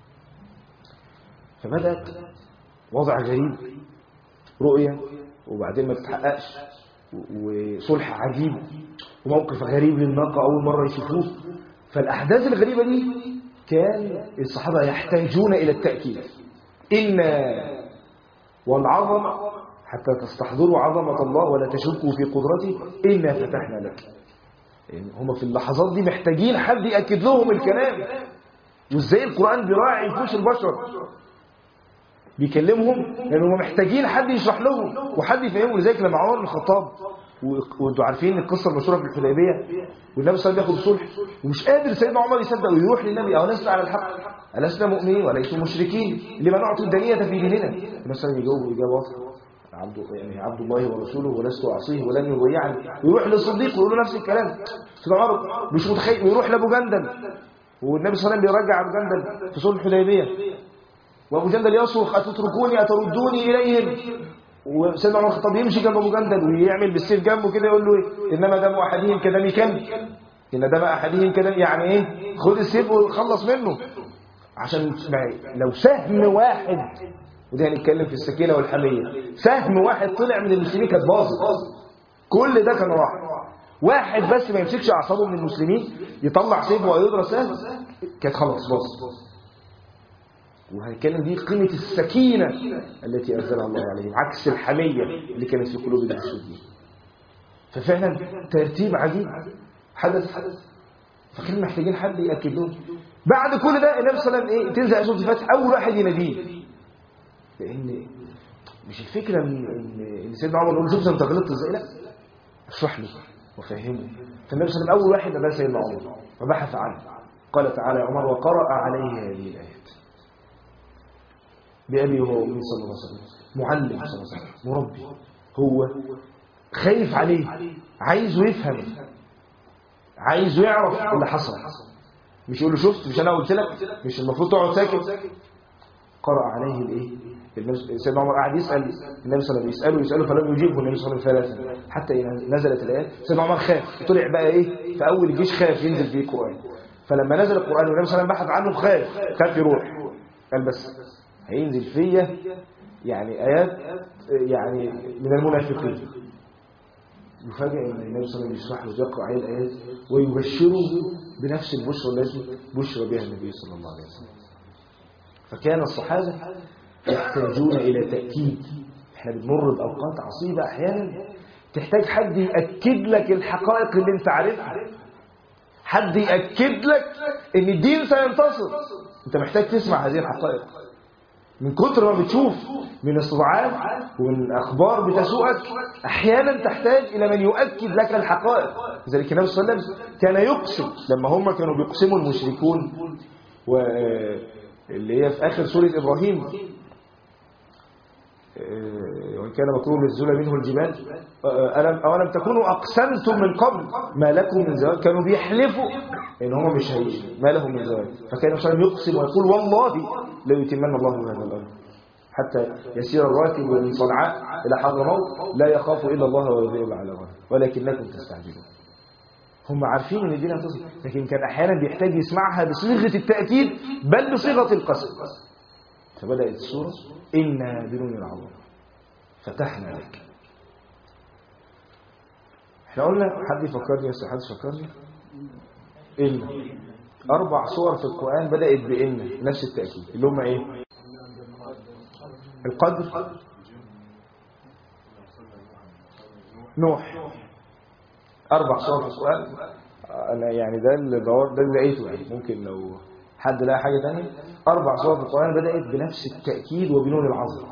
Speaker 1: فبدات وضع غريب رؤيه وبعدين ما تتحققش وصلح عجيب وموقف غريب للناقة أول مرة يشوفوه فالأحداث الغريبة دي كان الصحابة يحتاجون إلى التأكيد إن والعظمة حتى تستحضروا عظمة الله ولا تشكوا في قدرته إنا فتحنا لك يعني هم في اللحظات دي محتاجين حد يأكد لهم الكلام وإزاي القرآن بيراعي نفوس البشر بيكلمهم لأنهم محتاجين حد يشرح لهم وحد يفهمهم لذلك لما عمر بن الخطاب وانتوا عارفين القصه المشهوره في الحديبيه والنبي صلى الله عليه وسلم ياخد صلح ومش قادر سيدنا عمر يصدق ويروح للنبي او لسنا على الحق ألسنا مؤمنين وليسوا مشركين لما نعطي الدنية في ديننا النبي صلى الله عليه وسلم يجاوب إجابة واضحة عبد يعني عبد الله ورسوله ولست أعصيه ولن يضيعني ويروح للصديق ويقول له نفس الكلام سيدنا عمر مش متخيل ويروح لأبو جندل والنبي صلى الله عليه وسلم بيرجع أبو جندل في صلح الحديبية وأبو جندل يصرخ أتتركوني أتردوني إليهم وسيدنا عمر الخطاب يمشي جنب ابو جندل ويعمل بالسيف جنبه كده يقول له ايه انما دم احدهم كدم كلب ان دم احدهم كدم يعني ايه خد السيف وخلص منه عشان لو سهم واحد وده هنتكلم في السكينه والحميه سهم واحد طلع من المسلمين كانت باظت كل ده كان راح واحد بس ما يمسكش اعصابه من المسلمين يطلع سيف ويضرب سهم كانت خلاص باظت وهنتكلم دي قيمة السكينة التي أنزلها الله عليهم عكس الحمية اللي كانت في قلوب المسلمين ففعلا ترتيب عجيب حدث فكانوا محتاجين حد يأكد لهم بعد كل ده النبي صلى الله عليه وسلم ايه تنزل سوره الفتح اول واحد يناديه لان مش الفكره ان ان سيدنا عمر يقول شوف انت غلطت ازاي لا اشرح له وفهمه فالنبي صلى الله عليه وسلم اول واحد نادى سيدنا عمر فبحث عنه قال تعالى يا عمر وقرأ عليه هذه الآيات بأبي هو أمي صلى الله عليه وسلم معلم صلى الله عليه وسلم مربي هو خايف عليه عايزه يفهم عايزه يعرف اللي حصل مش يقول له شفت مش انا قلت لك مش المفروض تقعد ساكت قرأ عليه الايه سيدنا عمر قعد يسأل النبي صلى الله عليه وسلم يسأله يسأله فلم يجيبه النبي صلى الله عليه وسلم ثلاثا حتى نزلت الآيات سيدنا عمر خاف طلع بقى ايه في أول الجيش خاف ينزل فيه القرآن فلما نزل القرآن والنبي صلى الله عليه وسلم بحث عنه خاف خاف يروح قال بس هينزل فيا يعني آيات يعني من المنافقين يفاجئ ان النبي صلى الله عليه وسلم يشرح له يقرا عليه الايات ويبشره بنفس البشرى التي بشر بها النبي صلى الله عليه وسلم فكان الصحابه يحتاجون الى تاكيد احنا بنمر باوقات عصيبه احيانا تحتاج حد ياكد لك الحقائق اللي انت عارفها حد ياكد لك ان الدين سينتصر انت محتاج تسمع هذه الحقائق من كتر ما بتشوف من استضعاف ومن أخبار بتسوءك أحيانا تحتاج إلى من يؤكد لك الحقائق لذلك النبي صلى الله عليه وسلم كان يقسم لما هم كانوا بيقسموا المشركون واللي هي في آخر سورة إبراهيم وإن كان مكروه للزول منه الجبال ألم أو لم تكونوا أقسمتم من قبل ما لكم من زواج كانوا بيحلفوا إن هم مش هي ما لهم من زواج فكان صلى يقسم ويقول والله لا يتمنى الله هذا الأمر حتى يسير الراكب من صنعاء إلى حضرموت لا يخاف إلا الله ويذيب على غيره ولكنكم تستعجلون هم عارفين ان الدين هتصل لكن كان احيانا بيحتاج يسمعها بصيغه التاكيد بل بصيغه القسم فبدات السوره انا بنون العظيم فتحنا لك احنا قلنا حد يفكرني بس حد يفكرني ان اربع صور في القران بدات بان نفس التاكيد اللي هم ايه القدر نوح اربع صور في القران انا يعني ده اللي دور ده اللي لقيته يعني ممكن لو حد لقى حاجه ثانيه اربع صور في القران بدات بنفس التاكيد وبنون العظم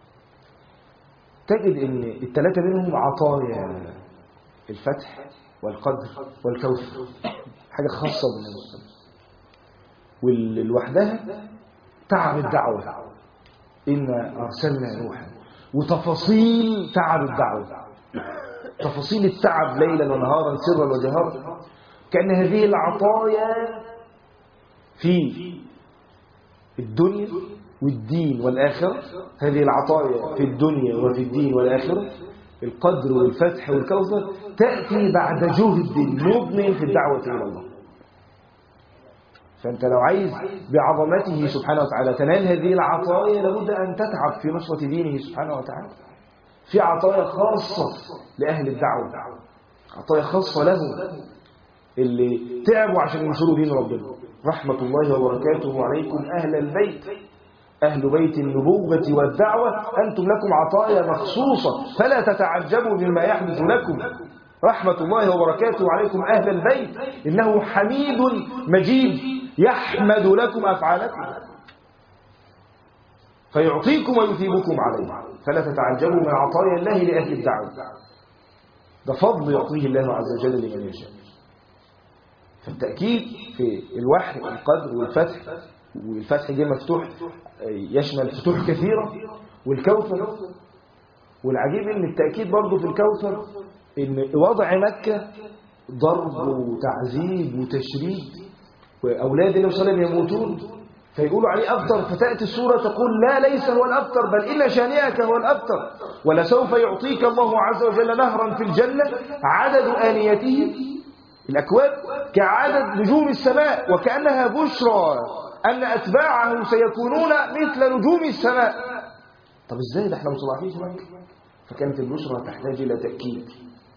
Speaker 1: تجد ان الثلاثه منهم عطايا الفتح والقدر والكوثر حاجه خاصه بالنبي واللوحدها تعب الدعوه إنا أرسلنا نوحا وتفاصيل تعب الدعوة تفاصيل التعب ليلا ونهارا سرا وجهارا كأن هذه العطايا في الدنيا والدين والآخرة هذه العطايا في الدنيا وفي الدين والآخرة القدر والفتح والكوثر تأتي بعد جهد مضن في الدعوة إلى الله فأنت لو عايز بعظمته سبحانه وتعالى تنال هذه العطايا لابد أن تتعب في نصرة دينه سبحانه وتعالى في عطايا خاصة لأهل الدعوة عطايا خاصة لهم اللي تعبوا عشان ينشروا دين ربنا رحمة الله وبركاته عليكم أهل البيت أهل بيت النبوة والدعوة أنتم لكم عطايا مخصوصة فلا تتعجبوا مما يحدث لكم رحمة الله وبركاته عليكم أهل البيت إنه حميد مجيد يحمد لكم أفعالكم فيعطيكم ويثيبكم عليه فلا تتعجبوا من عطايا الله لأهل الدعوة ده فضل يعطيه الله عز وجل لمن يشاء فالتأكيد في الوحي والقدر والفتح والفتح جه مفتوح يشمل فتوح كثيرة والكوثر والعجيب ان التأكيد برضه في الكوثر ان وضع مكة ضرب وتعذيب وتشريد وأولاد النبي صلى الله عليه وسلم يموتون فيقولوا عليه أبتر فتأتي السورة تقول لا ليس هو الأبتر بل إن شانئك هو الأبتر ولسوف يعطيك الله عز وجل نهرا في الجنة عدد آنيته الأكواب كعدد نجوم السماء وكأنها بشرى أن أتباعه سيكونون مثل نجوم السماء طب إزاي ده احنا مصلحين في مكة فكانت البشرى تحتاج إلى تأكيد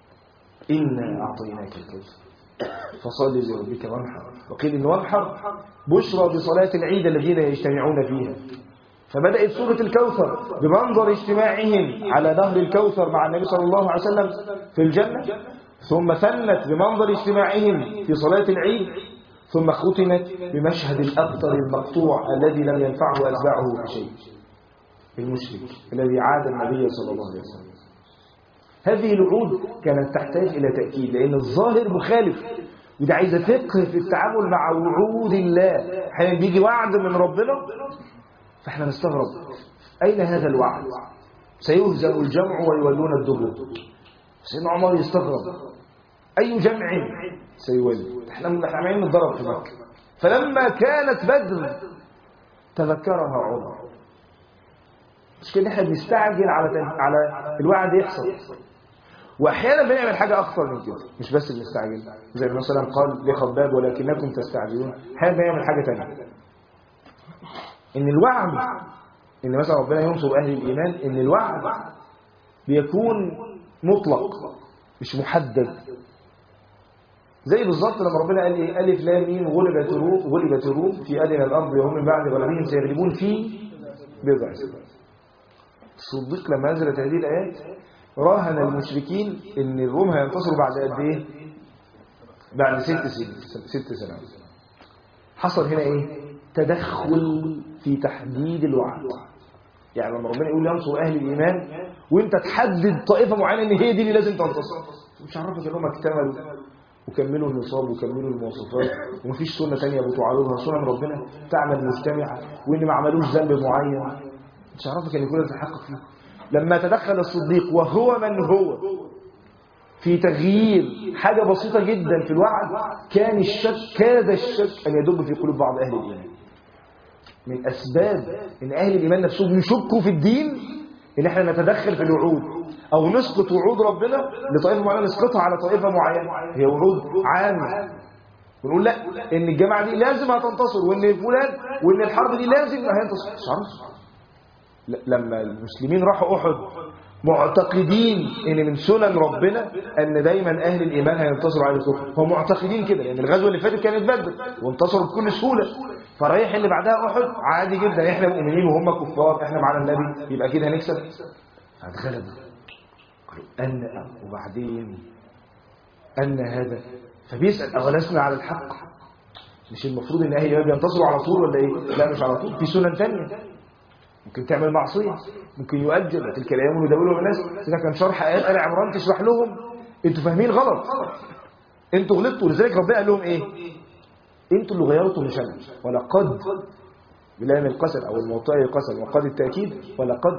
Speaker 1: إنا أعطيناك الكوثر فصل لربك وانحر وقيل إن وانحر بشرى بصلاة العيد الذين يجتمعون فيها فبدأت سورة الكوثر بمنظر اجتماعهم على نهر الكوثر مع النبي صلى الله عليه وسلم في الجنة ثم ثنت بمنظر اجتماعهم في صلاة العيد ثم ختمت بمشهد الأبتر المقطوع الذي لم ينفعه أتباعه بشيء المشرك الذي عاد النبي صلى الله عليه وسلم هذه الوعود كانت تحتاج إلى تأكيد لأن الظاهر مخالف وده عايزة فقه في التعامل مع وعود الله احيانا بيجي وعد من ربنا فاحنا نستغرب أين هذا الوعد سيهزم الجمع ويولون الدبر سيدنا عمر يستغرب أي جمع سيولي احنا احنا عمالين نتضرب في مكة فلما كانت بدر تذكرها عمر مش كده احنا بنستعجل على على الوعد يحصل واحيانا بنعمل حاجه اكثر من كده مش بس بنستعجل زي ما مثلا قال لخباب ولكنكم تستعجلون احيانا بنعمل حاجه ثانيه ان الوعد ان مثلا ربنا ينصر اهل الايمان ان الوعد بيكون مطلق مش محدد زي بالظبط لما ربنا قال ايه الف لام ميم غلبت الروم غلبت الروم في ادنى الارض وهم من بعد غلبهم سيغلبون في بضع سنين الصديق لما نزلت هذه الايات راهن المشركين ان الروم هينتصروا بعد قد ايه بعد ست سنين ست سنوات حصل هنا ايه تدخل في تحديد الوعد يعني لما ربنا يقول ينصر اهل الايمان وانت تحدد طائفه معينه ان هي دي اللي لازم تنتصر مش عرفك انهم اكتملوا وكملوا النصاب وكملوا المواصفات ومفيش سنه ثانيه بتعارضها سنن ربنا تعمل مجتمعه وان ما عملوش ذنب معين مش عرفك ان كل تحقق فيه لما تدخل الصديق وهو من هو في تغيير حاجة بسيطة جدا في الوعد كان الشك كاد الشك أن يدب في قلوب بعض أهل الإيمان من أسباب أن أهل الإيمان نفسهم يشكوا في الدين أن احنا نتدخل في الوعود أو نسقط وعود ربنا لطائفة معينة نسقطها على طائفة معينة هي وعود عامة ونقول لا ان الجماعة دي لازم هتنتصر وان فلان وان الحرب دي لازم هينتصر مش عارف لما المسلمين راحوا أحد معتقدين ان من سنن ربنا ان دايما اهل الايمان هينتصروا على الكفر هم معتقدين كده لان يعني الغزوه اللي فاتت كانت بدر وانتصروا بكل سهوله فرايح اللي بعدها احد عادي جدا احنا مؤمنين وهم كفار احنا معانا النبي يبقى كده هنكسب فاتغلبوا قالوا ان وبعدين ان هذا فبيسال اولسنا على الحق مش المفروض ان اهل الايمان بينتصروا على طول ولا ايه لا مش على طول في سنن ثانيه ممكن تعمل معصية ممكن يؤجل تلك الأيام نداولها الناس إذا كان شرح آيات آل عمران تشرح لهم أنتوا فاهمين غلط أنتوا غلطتوا لذلك ربنا قال لهم إيه أنتوا اللي غيرتوا مش أنا ولقد بلام القسم أو الموطئ القسم وقد التأكيد ولقد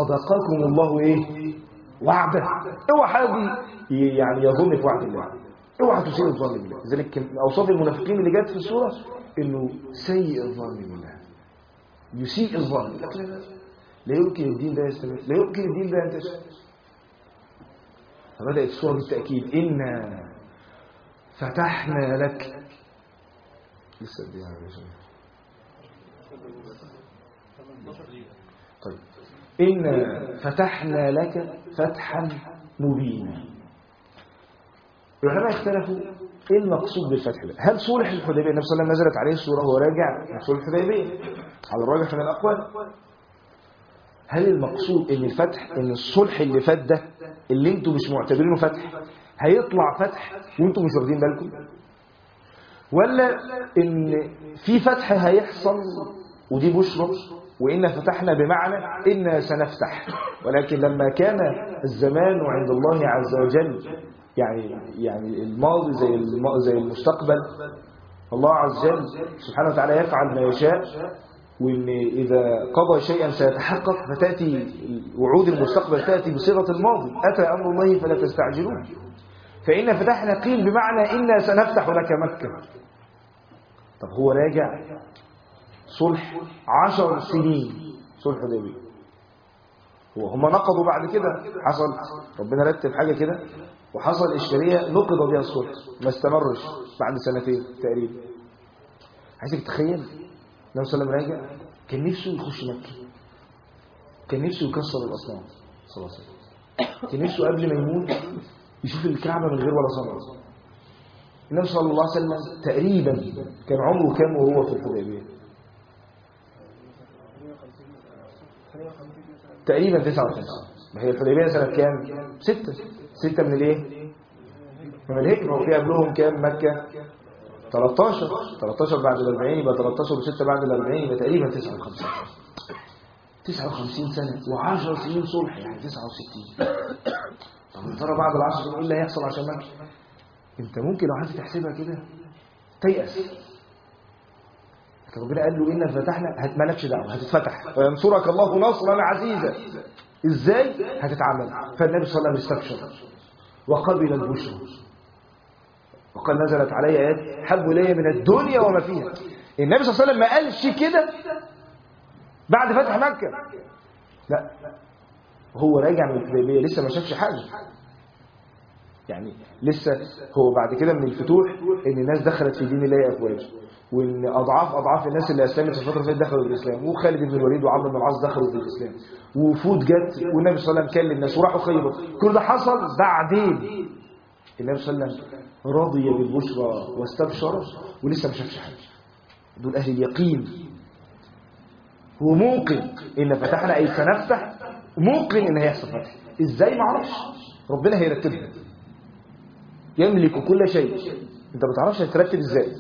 Speaker 1: صدقكم الله إيه وعده اوعى حد يعني يظن في وعد الله اوعى تسيء الظن بالله لذلك كان من اوصاف المنافقين اللي جت في السوره انه سيء الظن بالله يسيء الظن لا لا لا. لا يمكن الدين ده يستمر لا يمكن الدين ده ينتشر فبدات السوره بالتاكيد انا فتحنا لك لسه قد ايه يا باشا؟ طيب إنا فتحنا لك فتحا مبينا العلماء اختلفوا ايه المقصود بالفتح ده هل صلح الحديبيه النبي صلى الله عليه وسلم نزلت عليه السوره وهو راجع من صلح الحديبيه على الراجح من الاقوال هل المقصود ان الفتح ان الصلح اللي فات ده اللي انتم مش معتبرينه فتح هيطلع فتح وانتم مش واخدين بالكم ولا ان في فتح هيحصل ودي بشرى وإنا فتحنا بمعنى إنا سنفتح ولكن لما كان الزمان عند الله عز وجل يعني يعني الماضي زي الم- زي المستقبل الله عز وجل سبحانه وتعالى يفعل ما يشاء وإن إذا قضى شيئا سيتحقق فتأتي وعود المستقبل تأتي بصيغة الماضي أتى أمر الله فلا تستعجلون فإن فتحنا قيل بمعنى إنا سنفتح لك مكة طب هو راجع صلح عشر سنين صلح حديبية وهم نقضوا بعد كده حصل ربنا رتب حاجة كده وحصل إشكالية نقض بها الصلح ما استمرش بعد سنتين تقريبا عايزك تتخيل النبي صلى الله عليه وسلم راجع كان نفسه يخش مكة كان نفسه يكسر الأصنام صلى الله عليه وسلم كان نفسه قبل ما يموت يشوف الكعبة من غير ولا صنم النبي صلى الله عليه وسلم تقريبا كان عمره كام وهو في الحديبية تقريبا 59 ما هي الحديبيه سنه كام؟ ستة ستة من الايه؟ من الهجرة وفي قبلهم كام مكة؟ 13 13 بعد ال 40 يبقى 13 و6 بعد ال 40 يبقى تقريبا 59 59 سنة و10 سنين صلح يعني 69 طب يا ترى بعد ال 10 سنين ايه اللي هيحصل عشان مكة؟ انت ممكن لو عايز تحسبها كده تيأس ربنا قال له إنا فتحنا هت مالكش دعوة هتتفتح وينصرك الله نصرا عزيزا إزاي هتتعمل فالنبي صلى الله عليه وسلم استبشر وقبل البشرى وقال نزلت علي آيات حب إلي من الدنيا وما فيها النبي صلى الله عليه وسلم ما قالش كده بعد فتح مكة لا هو راجع من الحديبية لسه ما شافش حاجة يعني لسه هو بعد كده من الفتوح ان الناس دخلت في دين الله افواج وان اضعاف اضعاف الناس اللي اسلمت في الفتره اللي فاتت دخلوا في الاسلام وخالد بن الوليد وعمرو بن العاص دخلوا في الاسلام ووفود جت والنبي صلى الله عليه وسلم كلم الناس وراحوا خيبر كل ده حصل بعدين النبي صلى الله عليه وسلم رضي بالبشرى واستبشر ولسه ما شافش حاجه دول اهل اليقين هو موقن ان فتحنا اي سنفتح موقن ان هيحصل فتح ازاي ما اعرفش ربنا هيرتبها يملك كل شيء انت ما تعرفش هترتب ازاي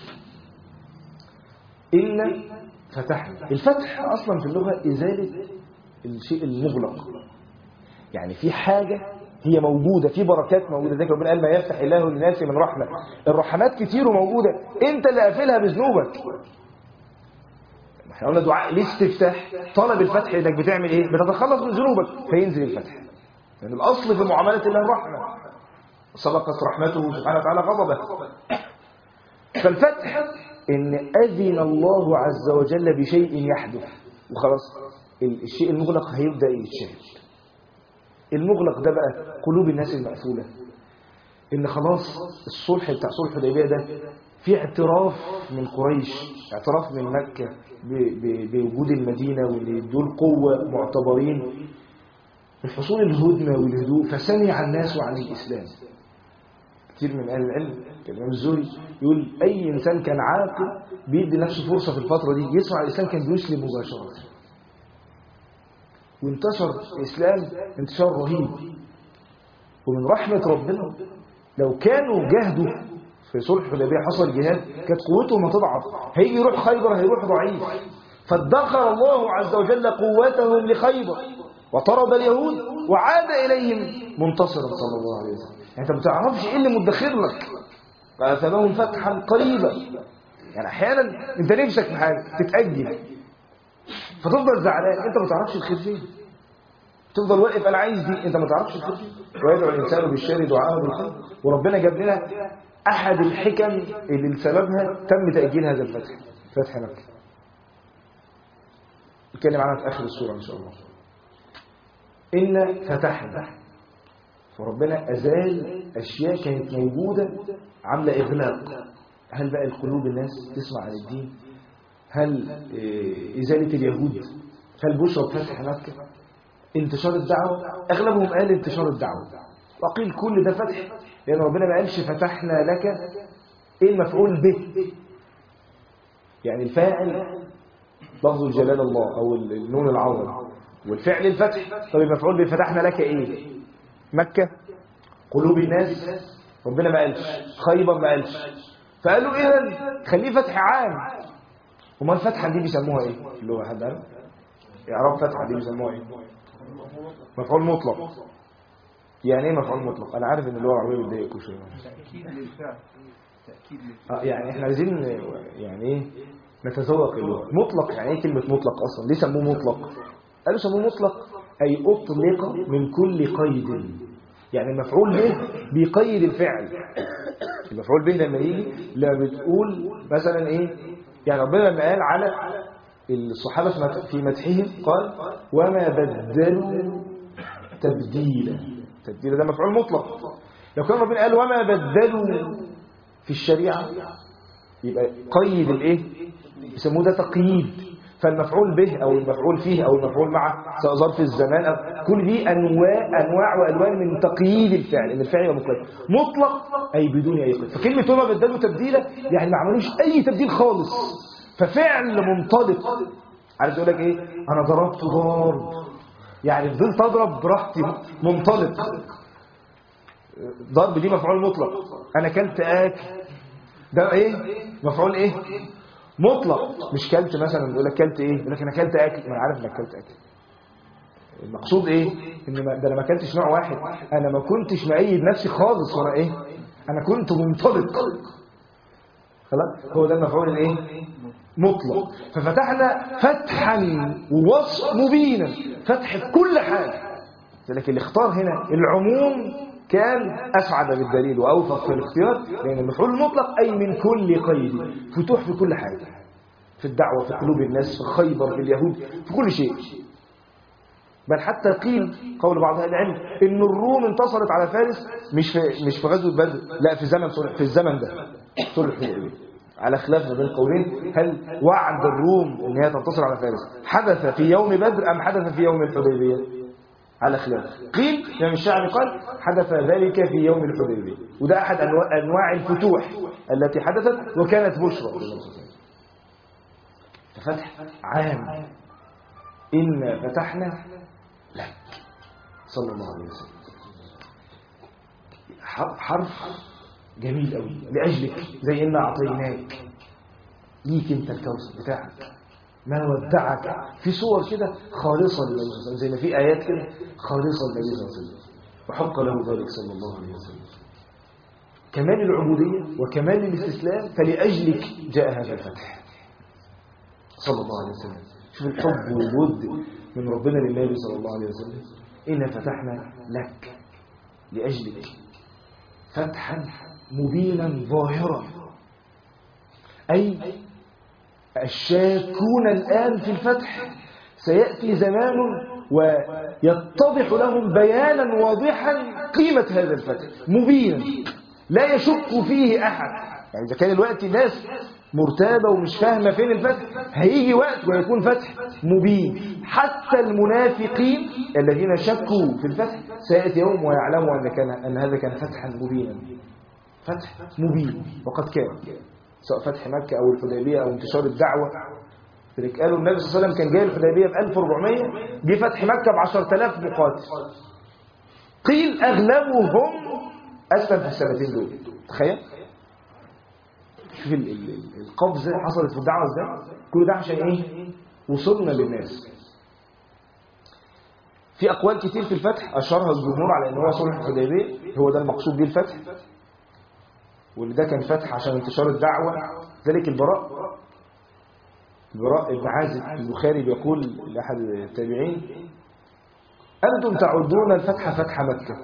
Speaker 1: إن فتحنا الفتح أصلا في اللغة إزالة الشيء المغلق يعني في حاجة هي موجودة في بركات موجودة ذلك ربنا قال ما يفتح الله للناس من رحمة الرحمات كتير وموجودة انت اللي قافلها بذنوبك احنا قلنا دعاء الاستفتاح طلب الفتح انك بتعمل ايه بتتخلص من ذنوبك فينزل الفتح لان يعني الاصل في معامله الله الرحمه سبقت رحمته سبحانه وتعالى غضبه فالفتح ان اذن الله عز وجل بشيء يحدث وخلاص الشيء المغلق هيبدا يتشهد المغلق ده بقى قلوب الناس المقفوله ان خلاص الصلح بتاع صلح الحديبيه ده في اعتراف من قريش اعتراف من مكة بوجود المدينة وان دول قوة معتبرين الحصول الهدنة والهدوء فسمع الناس عن الإسلام كتير من أهل العلم الإمام الزهري يقول أي إنسان كان عاقل بيدي نفسه فرصة في الفترة دي يسمع الإسلام كان بيسلم مباشرة وانتشر الإسلام انتشار رهيب ومن رحمة ربنا لو كانوا جاهدوا في صلح الحديبيه حصل جهاد كانت قوتهم هتضعف هيجي يروح خيبر هيروح ضعيف فادخر الله عز وجل قوتهم لخيبر وطرد اليهود وعاد اليهم منتصرا صلى الله عليه وسلم يعني انت ما بتعرفش ايه اللي مدخر لك فاثابهم فتحا قريبا يعني احيانا انت نفسك في حاجه تتاجل فتفضل زعلان انت ما تعرفش الخير فين تفضل واقف انا عايز دي انت ما تعرفش الفكره ويدعو الانسان بالشر دعاءه بالخير وربنا جاب لنا احد الحكم اللي بسببها تم تاجيل هذا الفتح فتح مكه نتكلم عنها في اخر السوره ان شاء الله ان فتحنا فربنا ازال اشياء كانت موجوده عامله اغلاق هل بقى القلوب الناس تسمع عن الدين هل إيه، ازاله اليهود هل بشرى فتح مكه انتشار الدعوة أغلبهم قال انتشار الدعوة وقيل كل ده فتح لأن ربنا ما قالش فتحنا لك إيه المفعول به يعني الفاعل لفظ الجلال الله أو النون العظم والفعل الفتح طب المفعول به فتحنا لك إيه مكة قلوب الناس ربنا ما قالش خيبر ما قالش فقالوا إذا خليه فتح عام وما الفتحة دي بيسموها إيه اللي هو حد عارف يعرف فتحة دي بيسموها إيه مفعول مطلق يعني ايه مفعول مطلق انا عارف ان اللغه العربيه بتضايقكم شويه
Speaker 2: تأكيد للفعل تأكيد للفعل
Speaker 1: آه يعني احنا عايزين يعني ايه نتذوق اللغه مطلق يعني ايه كلمه مطلق اصلا ليه سموه مطلق قالوا سموه مطلق اي اطلق من كل قيد يعني المفعول به بيقيد الفعل المفعول به لما يجي لما بتقول مثلا ايه يعني ربنا لما قال على الصحابة في مت- في مدحهم قال وما بدلوا تبديلا تبديلا ده مفعول مطلق لو كان ربنا قال وما بدلوا في الشريعة يبقى قيد الايه يسموه ده تقييد فالمفعول به او المفعول فيه او المفعول معه سواء ظرف الزمان أو كل دي انواع انواع والوان من تقييد الفعل ان الفعل يبقى مقيد مطلق اي بدون اي قيد فكلمه وما بدلوا تبديلا يعني ما عملوش اي تبديل خالص ففعل منطلق عارف يقول لك ايه انا ضربت ضرب يعني فضلت اضرب براحتي منطلق ضرب دي مفعول مطلق انا كلت اكل ده ايه مفعول ايه مطلق مش كلت مثلا يقول لك كلت ايه يقول لك انا كلت اكل ما انا عارف انك كلت اكل المقصود ايه ان ما- ده انا ما كلتش نوع واحد انا ما كنتش مقيد نفسي خالص وانا ايه انا كنت منطلق خلاص هو ده المفعول الايه مطلق ففتحنا فتحا ووصف مبينا فتح في كل حاجه لكن اللي اختار هنا العموم كان أسعد بالدليل وأوفق في الاختيار لأن المفعول المطلق أي من كل قيد فتوح في كل حاجة في الدعوة في قلوب الناس في خيبر في اليهود في كل شيء بل حتى قيل قول بعض اهل العلم ان الروم انتصرت على فارس مش في مش في غزوه بدر لا في زمن صلح في الزمن ده صلح الحديبيه على خلاف ما بين قولين هل وعد الروم ان هي تنتصر على فارس حدث في يوم بدر ام حدث في يوم الحديبيه على خلاف قيل يعني الشعبي قال حدث ذلك في يوم الحديبيه وده احد انواع انواع الفتوح التي حدثت وكانت بشرى للنبي صلى الله عليه وسلم. ففتح عام إنا فتحنا لك صلى الله عليه وسلم ح- حرف جميل قوي لأجلك زي إنا أعطيناك ليك أنت الكوثر بتاعك ما ودعك في صور كده خالصة للنبي صلى الله عليه وسلم زي ما في آيات كده خالصة للنبي صلى الله عليه وسلم وحق له ذلك صلى الله عليه وسلم كمال العبودية وكمال الاستسلام فلأجلك جاء هذا الفتح صلى الله عليه وسلم شوف الحب والود من ربنا للنبي صلى الله عليه وسلم إنا فتحنا لك لأجلك فتحا مبينا ظاهرا أي الشاكون الآن في الفتح سيأتي زمان ويتضح لهم بيانا واضحا قيمة هذا الفتح مبينا لا يشك فيه أحد يعني إذا كان الوقت الناس مرتابة ومش فاهمة فين الفتح هيجي وقت ويكون فتح مبين حتى المنافقين الذين شكوا في الفتح سيأتي يوم ويعلموا أن, كان أن هذا كان فتحا مبينا فتح مبين وقد كان سواء فتح مكة أو الحديبية أو انتشار الدعوة لذلك قالوا النبي صلى الله عليه وسلم كان جاي الحديبية ب 1400 جه فتح مكة ب 10000 مقاتل قيل أغلبهم أسلم في السنتين دول تخيل شوف ال- ال- القفزة حصلت في الدعوة ازاي كل ده عشان ايه وصلنا للناس في أقوال كتير في الفتح أشارها الجمهور على أن هو صلح الحديبية هو ده المقصود به الفتح وان ده كان فتح عشان انتشار الدعوة ذلك البراء البراء ابن عازب البخاري بيقول لأحد التابعين أنتم تعدون الفتح فتح مكة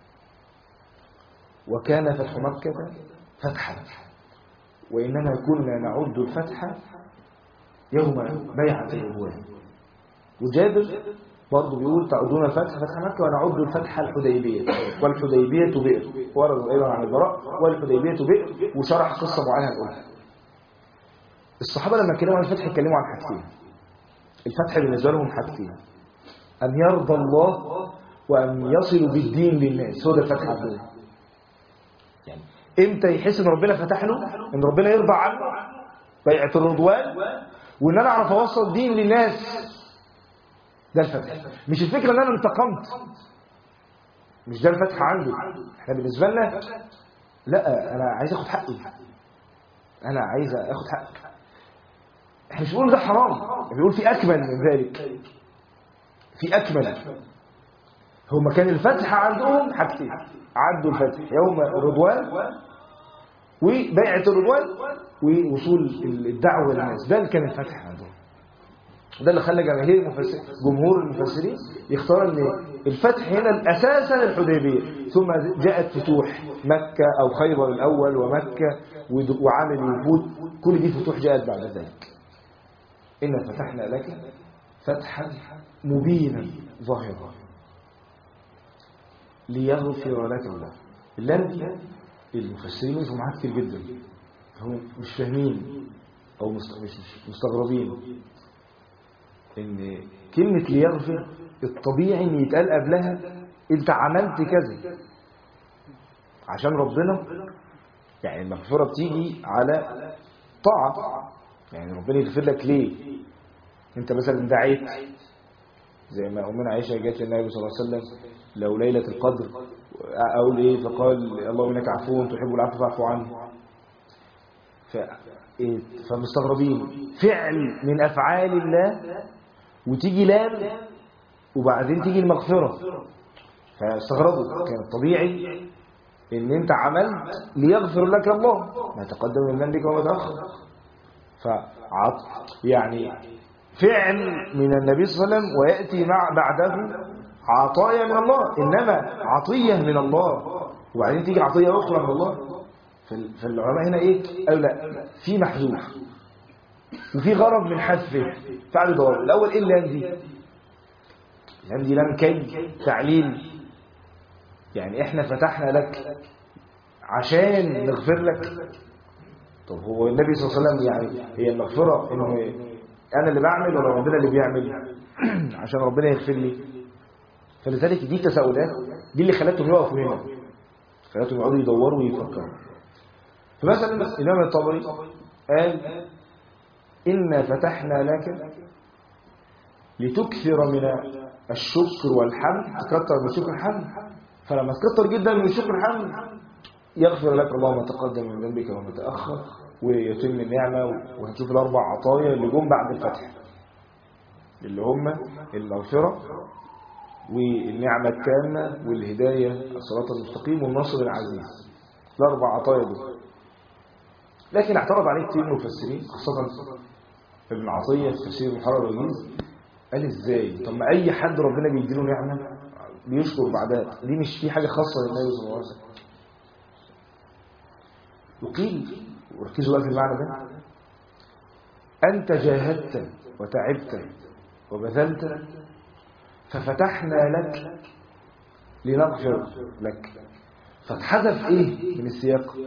Speaker 1: وكان فتح مكة فتحا وإنما كنا نعد الفتح يوم بيعة الرضوان وجابر برضه بيقول تعدون الفتح فتح مكة ونعد الفتح الحديبية والحديبية بئر ورد أيضا عن البراء والحديبية بئر وشرح قصة معينة الأولى الصحابة لما اتكلموا عن الفتح اتكلموا عن حاجتين الفتح بالنسبة لهم حاجتين أن يرضى الله وأن يصلوا بالدين للناس هو ده الفتح عندهم يعني امتى يحس ان ربنا فتح له ان ربنا يرضى عنه بيعة الرضوان وان انا اعرف اوصل دين للناس ده الفتح مش الفكرة ان انا انتقمت مش ده الفتح عنده احنا بالنسبة لنا لا انا عايز اخد حقي انا عايز اخد حقي احنا مش بنقول ده حرام بيقول في اكمل من ذلك في اكمل هما كان الفتح عندهم حاجتين عدوا الفتح يوم الرضوان وبيعة الرضوان ووصول الدعوة للناس ده اللي كان الفتح عندهم ده اللي خلى جماهير المفسرين جمهور المفسرين يختار ان الفتح هنا اساسا الحديبيه ثم جاءت فتوح مكه او خيبر الاول ومكه وعامل الوفود كل دي فتوح جاءت بعد ذلك إنا فتحنا لك فتحا مبينا ظاهرا ليغفر لك الله اللام دي المفسرين مش معاها كتير جدا هم مش فاهمين او مست- مش مش مستغربين ان كلمة ليغفر الطبيعي ان يتقال قبلها انت عملت كذا عشان ربنا يعني المغفرة بتيجي على طاعة يعني ربنا يغفر لك ليه انت مثلا دعيت زي ما أمنا عائشة جات للنبي صلى الله عليه وسلم لو ليلة القدر أقول إيه فقال اللهم إنك عفو تحب العفو فاعف عني ف... إيه؟ فمستغربين فعل من أفعال الله وتيجي لام وبعدين تيجي المغفرة فاستغربوا كان الطبيعي ان انت عملت ليغفر لك الله ما تقدم من ذنبك وما تأخر فعط يعني فعل من النبي صلى الله عليه وسلم ويأتي مع بعده عطايا من الله إنما عطية من الله وبعدين تيجي عطية أخرى من الله فال- فالعلماء هنا إيه قالوا لا في محذوف وفي غرض من حذفه فعلوا دور الأول إيه اللام دي اللام دي لام كي تعليل يعني إحنا فتحنا لك عشان نغفر لك طب هو النبي صلى الله عليه وسلم يعني هي المغفرة إنه أنا اللي بعمل ولا ربنا اللي بيعمل عشان ربنا يغفر لي فلذلك دي تساؤلات دي اللي خلتهم يقفوا هنا خلتهم يقعدوا يدوروا ويفكروا فمثلا الإمام الطبري قال إنا فتحنا لك لتكثر من الشكر والحمد تكثر من الشكر والحمد فلما تكثر جدا من الشكر والحمد يغفر لك الله ما تقدم من ذنبك وما تأخر ويتم النعمة وهتشوف الأربع عطايا اللي جم بعد الفتح اللي هم المغفرة والنعمة التامة والهداية الصراط المستقيم والنصر العزيز الأربع عطايا دول لكن اعترض عليه كتير من المفسرين خاصة ابن عطية في تفسير المحرر والوجيز قال ازاي طب ما اي حد ربنا بيديله نعمة بيشكر بعدها دي مش في حاجة خاصة للنبي صلى الله عليه وسلم وقيل وركزوا بقى في المعنى ده أنت جاهدت وتعبت وبذلت ففتحنا لك لنغفر لك فاتحذف ايه من السياق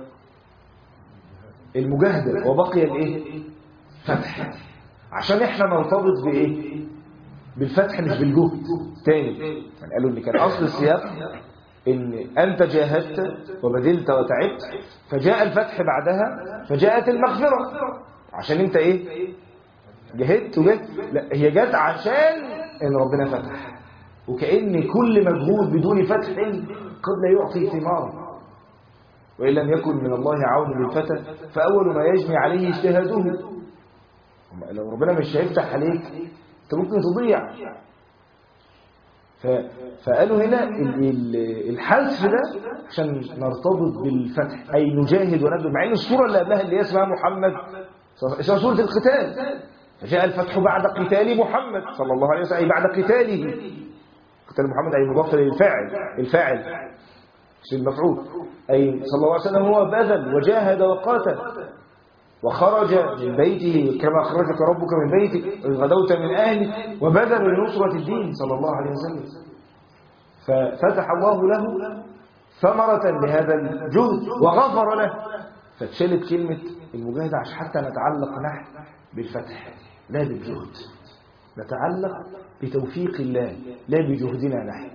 Speaker 1: المجاهدة وبقي الايه فتح عشان احنا نرتبط بايه بالفتح مش بالجهد تاني يعني قالوا ان كان اصل السياق ان انت جاهدت وبذلت وتعبت فجاء الفتح بعدها فجاءت المغفرة عشان انت ايه جهدت وجهدت لا هي جت عشان ان ربنا فتح وكأن كل مجهود بدون فتح قد لا يعطي ثمارا وإن لم يكن من الله عون للفتى فأول ما يجني عليه اجتهاده لو ربنا مش هيفتح عليك انت ممكن تضيع ف... فقالوا هنا ال- ال- الحذف ده عشان نرتبط بالفتح أي نجاهد ونبذل مع ان الصورة اللي قبلها اللي هي اسمها محمد اسمها سورة القتال فجاء الفتح بعد قتال محمد صلى الله عليه وسلم أي بعد قتاله قتال محمد أي مضاف للفاعل الفاعل مش المفعول أي صلى الله عليه وسلم هو بذل وجاهد وقاتل وخرج من بيته كما أخرجك ربك من بيتك غدوت من أهلك وبذل لنصرة الدين صلى الله عليه وسلم ففتح الله له ثمرة لهذا الجهد وغفر له فاتشالت كلمة المجاهدة عشان حتى نتعلق نحن بالفتح لا بالجهد نتعلق بتوفيق الله لا بجهدنا نحن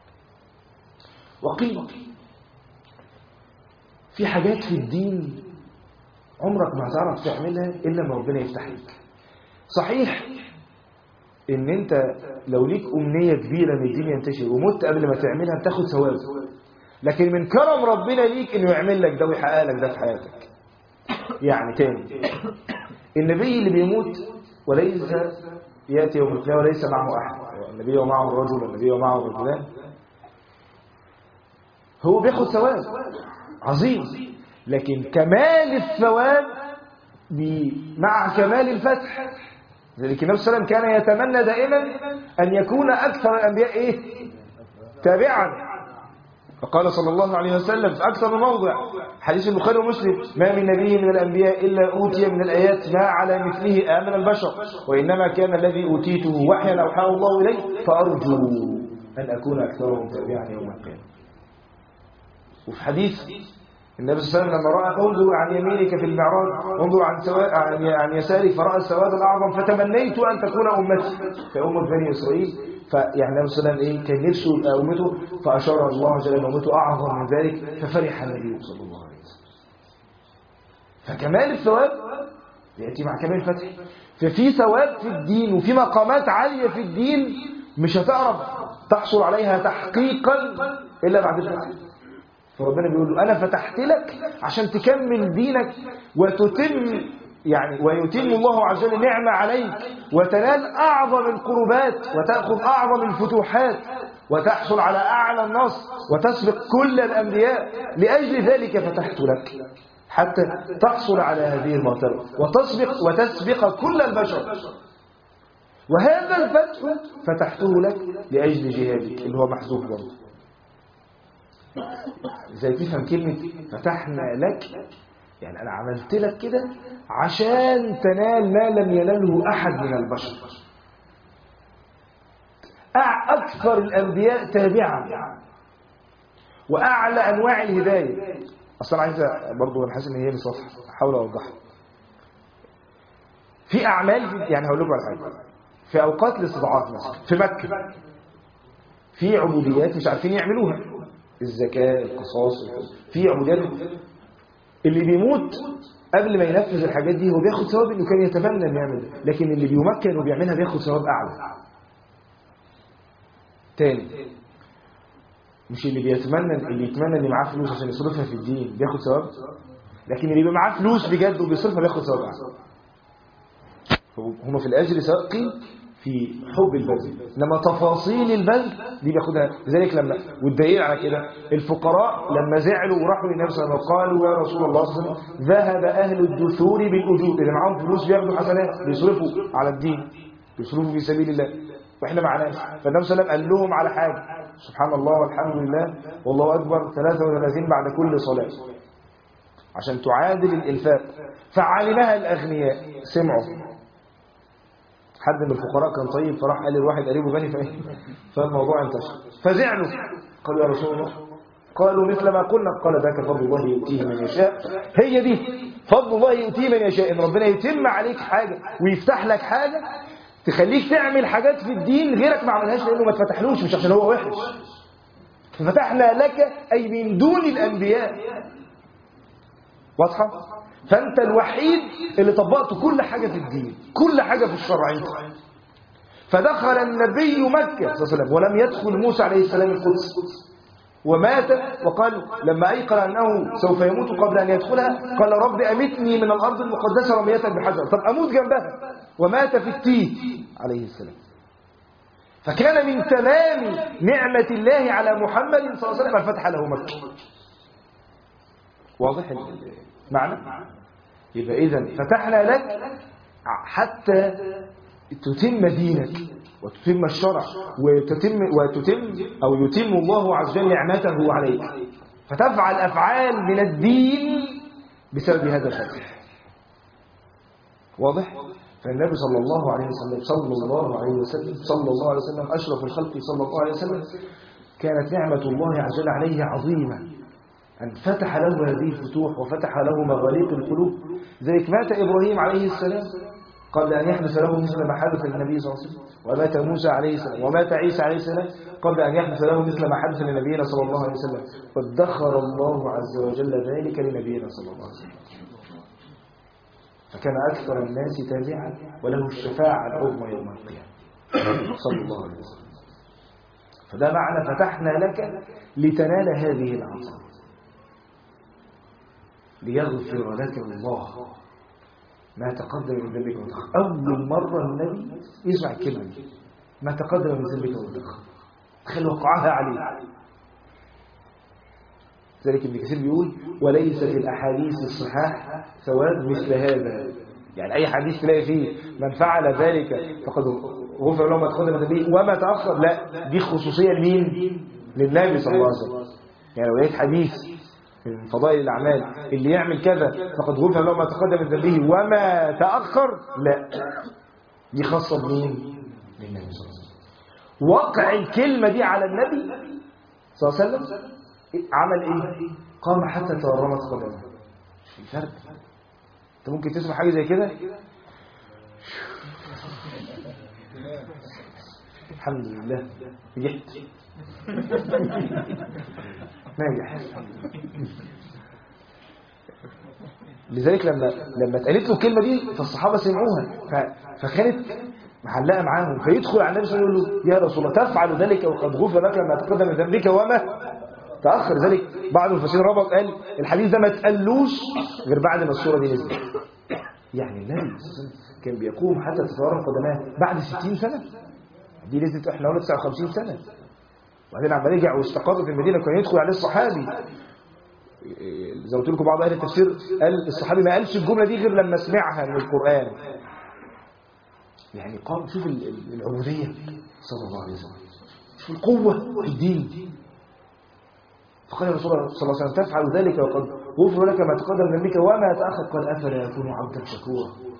Speaker 1: وقيل في حاجات في الدين عمرك ما هتعرف تعملها إلا ما ربنا يفتح لك صحيح ان انت لو ليك امنية كبيرة ان الدين ينتشر ومت قبل ما تعملها بتاخد ثواب لكن من كرم ربنا ليك انه يعمل لك ده ويحقق لك ده في حياتك يعني تاني النبي اللي بيموت وليس يأتي يوم القيامة وليس معه أحد النبي ومعه الرجل والنبي ومعه الرجلان هو بياخد ثواب عظيم لكن كمال الثواب مع كمال الفتح ذلك النبي صلى الله عليه وسلم كان يتمنى دائما أن يكون أكثر الأنبياء إيه؟ تابعا فقال صلى الله عليه وسلم في أكثر من موضع حديث البخاري ومسلم ما من نبي من الأنبياء إلا أوتي من الآيات ما على مثله آمن البشر وإنما كان الذي أوتيته وحيا أوحاه الله إليه فأرجو أن أكون أكثرهم تابعا يوم القيامة وفي حديث النبي صلى الله عليه وسلم لما رأى انظر عن يمينك في المعراج انظر عن سواء عن عن يسارك فرأى السواد الأعظم فتمنيت أن تكون أمتي كأمة بني إسرائيل فيعني النبي صلى الله عليه وسلم إيه كان نفسه يبقى أمته فأشار الله جل وعلا أمته أعظم من ذلك ففرح النبي صلى الله عليه وسلم فكمال الثواب يأتي مع كمال الفتح ففي ثواب في الدين وفي مقامات عالية في الدين مش هتعرف تحصل عليها تحقيقا إلا بعد الفتح فربنا بيقول له أنا فتحت لك عشان تكمل دينك وتتم يعني ويتم الله عز وجل نعمة عليك وتنال أعظم القربات وتأخذ أعظم الفتوحات وتحصل على أعلى النصر وتسبق كل الأنبياء لأجل ذلك فتحت لك حتى تحصل على هذه المرتبة وتسبق وتسبق كل البشر وهذا الفتح فتحته لك لأجل جهادك اللي هو محذوف برضه زي تفهم كلمة فتحنا لك يعني أنا عملت لك كده عشان تنال ما لم يناله أحد من البشر أكثر الأنبياء تابعا وأعلى أنواع الهداية أصلا عايزة برضو أنا حاسس إن هي مش واضحة أحاول أوضحها في أعمال يعني هقول لكم على حاجة في أوقات الاستضعاف مثلا في مكة في عبوديات مش عارفين يعملوها الزكاة القصاص في عبوديات اللي بيموت قبل ما ينفذ الحاجات دي هو بياخد ثواب انه كان يتمنى انه يعمل لكن اللي بيمكن وبيعملها بياخد ثواب اعلى تاني مش اللي بيتمنى اللي يتمنى ان معاه فلوس عشان يصرفها في الدين بياخد ثواب لكن اللي بيبقى معاه فلوس بجد وبيصرفها بياخد ثواب اعلى هما في الاجر ساقين في حب البذل انما تفاصيل البذل دي بياخدها لذلك لما والدليل على كده الفقراء لما زعلوا وراحوا للنبي صلى الله عليه وسلم قالوا يا رسول الله صلى الله عليه وسلم ذهب اهل الدثور بالاجور اللي معاهم فلوس بياخدوا حسنات بيصرفوا على الدين بيصرفوا في سبيل الله واحنا معناش فالنبي صلى الله عليه وسلم قال لهم على حاجه سبحان الله والحمد لله والله اكبر 33 بعد كل صلاه عشان تعادل الانفاق فعلمها الاغنياء سمعوا حد من الفقراء كان طيب فراح قال للواحد قريبه غني فايه فالموضوع انتشر فزعلوا قالوا يا رسول الله قالوا مثل ما قلنا قال ذاك فضل الله يؤتيه من يشاء هي دي فضل الله يؤتيه من يشاء ان ربنا يتم عليك حاجه ويفتح لك حاجه تخليك تعمل حاجات في الدين غيرك ما عملهاش لانه ما اتفتحلوش مش عشان هو وحش ففتحنا لك اي من دون الانبياء واضحه فأنت الوحيد اللي طبقت كل حاجة في الدين كل حاجة في الشرعية فدخل النبي مكة صلى الله عليه وسلم ولم يدخل موسى عليه السلام القدس ومات وقال لما أيقن أنه سوف يموت قبل أن يدخلها قال رب أمتني من الأرض المقدسة رمية بحجر طب أموت جنبها ومات في التيه عليه السلام فكان من تمام نعمة الله على محمد صلى الله عليه وسلم الفتح له مكة واضح معنى يبقى إذا فتحنا لك حتى تتم دينك وتتم الشرع وتتم وتتم أو يتم الله عز وجل نعمته عليك فتفعل أفعال من الدين بسبب هذا الفتح واضح؟ فالنبي صلى الله عليه وسلم صلى الله عليه وسلم صلى الله عليه وسلم أشرف الخلق صلى الله عليه وسلم كانت نعمة الله عز وجل عليه عظيمة أن فتح له هذه الفتوح وفتح له مغاليق القلوب ذلك مات إبراهيم عليه السلام قبل أن يحدث له مثل ما حدث للنبي صلى الله عليه وسلم ومات موسى عليه السلام ومات عيسى عليه السلام قبل أن يحدث له مثل ما حدث لنبينا صلى الله عليه وسلم وادخر الله عز وجل ذلك لنبينا صلى الله عليه وسلم فكان أكثر الناس تابعا وله الشفاعة العظمى يوم القيامة صلى الله عليه وسلم فده معنى فتحنا لك لتنال هذه العظمة ليغفر لك الله ما تقدم من ذنبك وتأخر أول مرة النبي يسمع الكلمة دي ما تقدم من ذنبك وتأخر تخيل وقعها عليه ذلك ابن كثير بيقول وليس في الأحاديث الصحاح ثواب مثل هذا يعني أي حديث تلاقي فيه من فعل ذلك فقد غفر له ما تقدم من ذنبه وما تأخر لا دي خصوصية لمين؟ للنبي صلى الله عليه وسلم يعني لو لقيت حديث من فضائل الأعمال اللي يعمل كذا فقد غفر له ما تقدم من ذنبه وما تأخر لا دي خاصة بمين؟ للنبي صلى الله عليه وسلم وقع الكلمة دي على النبي صلى الله عليه وسلم عمل ايه؟ قام حتى تورمت قدمه في فرق انت ممكن تسمع حاجة زي كده الحمد لله نجحت ناجح لذلك لما لما اتقالت له الكلمه دي فالصحابه سمعوها ف... فكانت معلقه معاهم فيدخل على النبي صلى الله عليه وسلم يقول له يا رسول الله تفعل ذلك وقد غفر لك ما تقدم من ذنبك وما تاخر ذلك بعض المفسرين ربط قال الحديث ده ما اتقالوش غير بعد ما السوره دي نزلت يعني النبي صلى الله عليه وسلم كان بيقوم حتى تتورم قدماه بعد 60 سنه دي نزلت احنا قلنا 59 سنه وبعدين عما رجع واستقر في المدينه كان يدخل عليه الصحابي زي ما قلت لكم بعض اهل التفسير قال الصحابي ما قالش الجمله دي غير لما سمعها من القران يعني قام شوف العبوديه صلى الله عليه وسلم شوف القوه في الدين فقال الرسول صلى الله عليه وسلم تفعل ذلك وقد غفر لك ما تقدم من ذنبك وما تاخر قال افلا يكون عبدا شكورا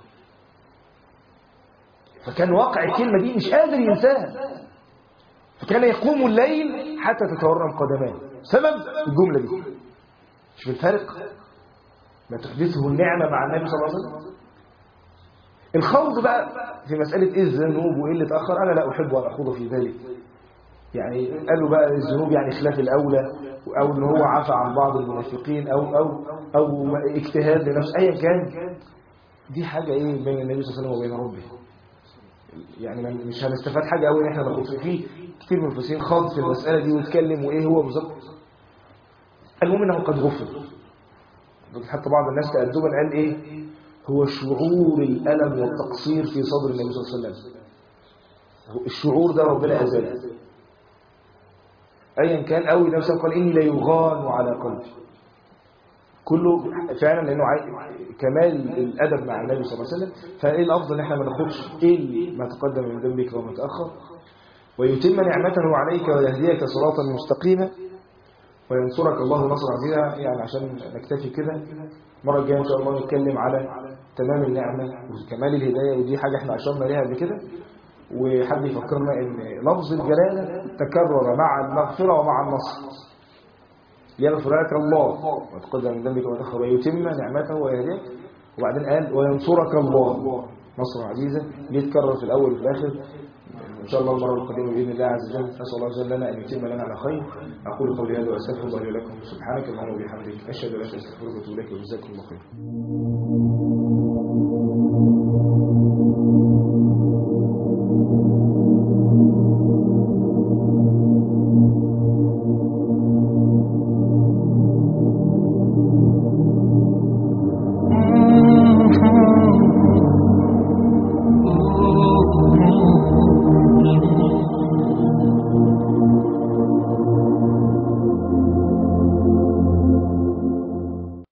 Speaker 1: فكان واقع الكلمه دي مش قادر ينساها فكان يقوم الليل حتى تتورم قدماه سبب الجملة دي مش بالفرق ما تحدثه النعمة مع النبي صلى الله عليه وسلم الخوض بقى في مسألة إيه الذنوب وإيه اللي تأخر أنا لا أحب أن أخوض في ذلك يعني قالوا بقى الذنوب يعني خلاف الأولى أو إن هو عفى عن بعض المنافقين أو أو أو اجتهاد لنفس أيا كان دي حاجة إيه بين النبي صلى الله عليه وسلم وبين ربه يعني مش هنستفاد حاجة قوي ان احنا ناخد فيه كتير من المفسرين خاض في المسألة دي واتكلم وايه هو بالظبط المهم انه قد غفر حتى بعض الناس تأدبا قال ايه هو شعور الألم والتقصير في صدر النبي صلى الله عليه وسلم الشعور ده ربنا أزاله أيا كان قوي نفسه قال إني لا يغان على قلبي كله فعلا لانه كمال الادب مع النبي صلى الله عليه وسلم فايه الافضل ان احنا ما ناخدش ايه ما تقدم من ذنبك وما تاخر ويتم نعمته عليك ويهديك صراطا مستقيما وينصرك الله نصرا عزيزا يعني عشان نكتفي كده المره الجايه ان شاء الله نتكلم على تمام النعمه وكمال الهدايه ودي حاجه احنا اشرنا ليها قبل كده وحد يفكرنا ان لفظ الجلاله تكرر مع المغفره ومع النصر ليغفر لك الله وتقدم من ذنبك وتأخر ويتم نعمته ويهديك وبعدين قال وينصرك الله نصر عزيزة يتكرر في الأول وفي الآخر إن شاء الله المرة القادمة بإذن الله عز وجل أسأل الله عز وجل لنا أن يتم لنا على خير أقول قولي هذا وأستغفر الله لي ولكم سبحانك اللهم وبحمدك أشهد أن لا إله إلا أنت أستغفرك وأتوب إليك وجزاكم الله خير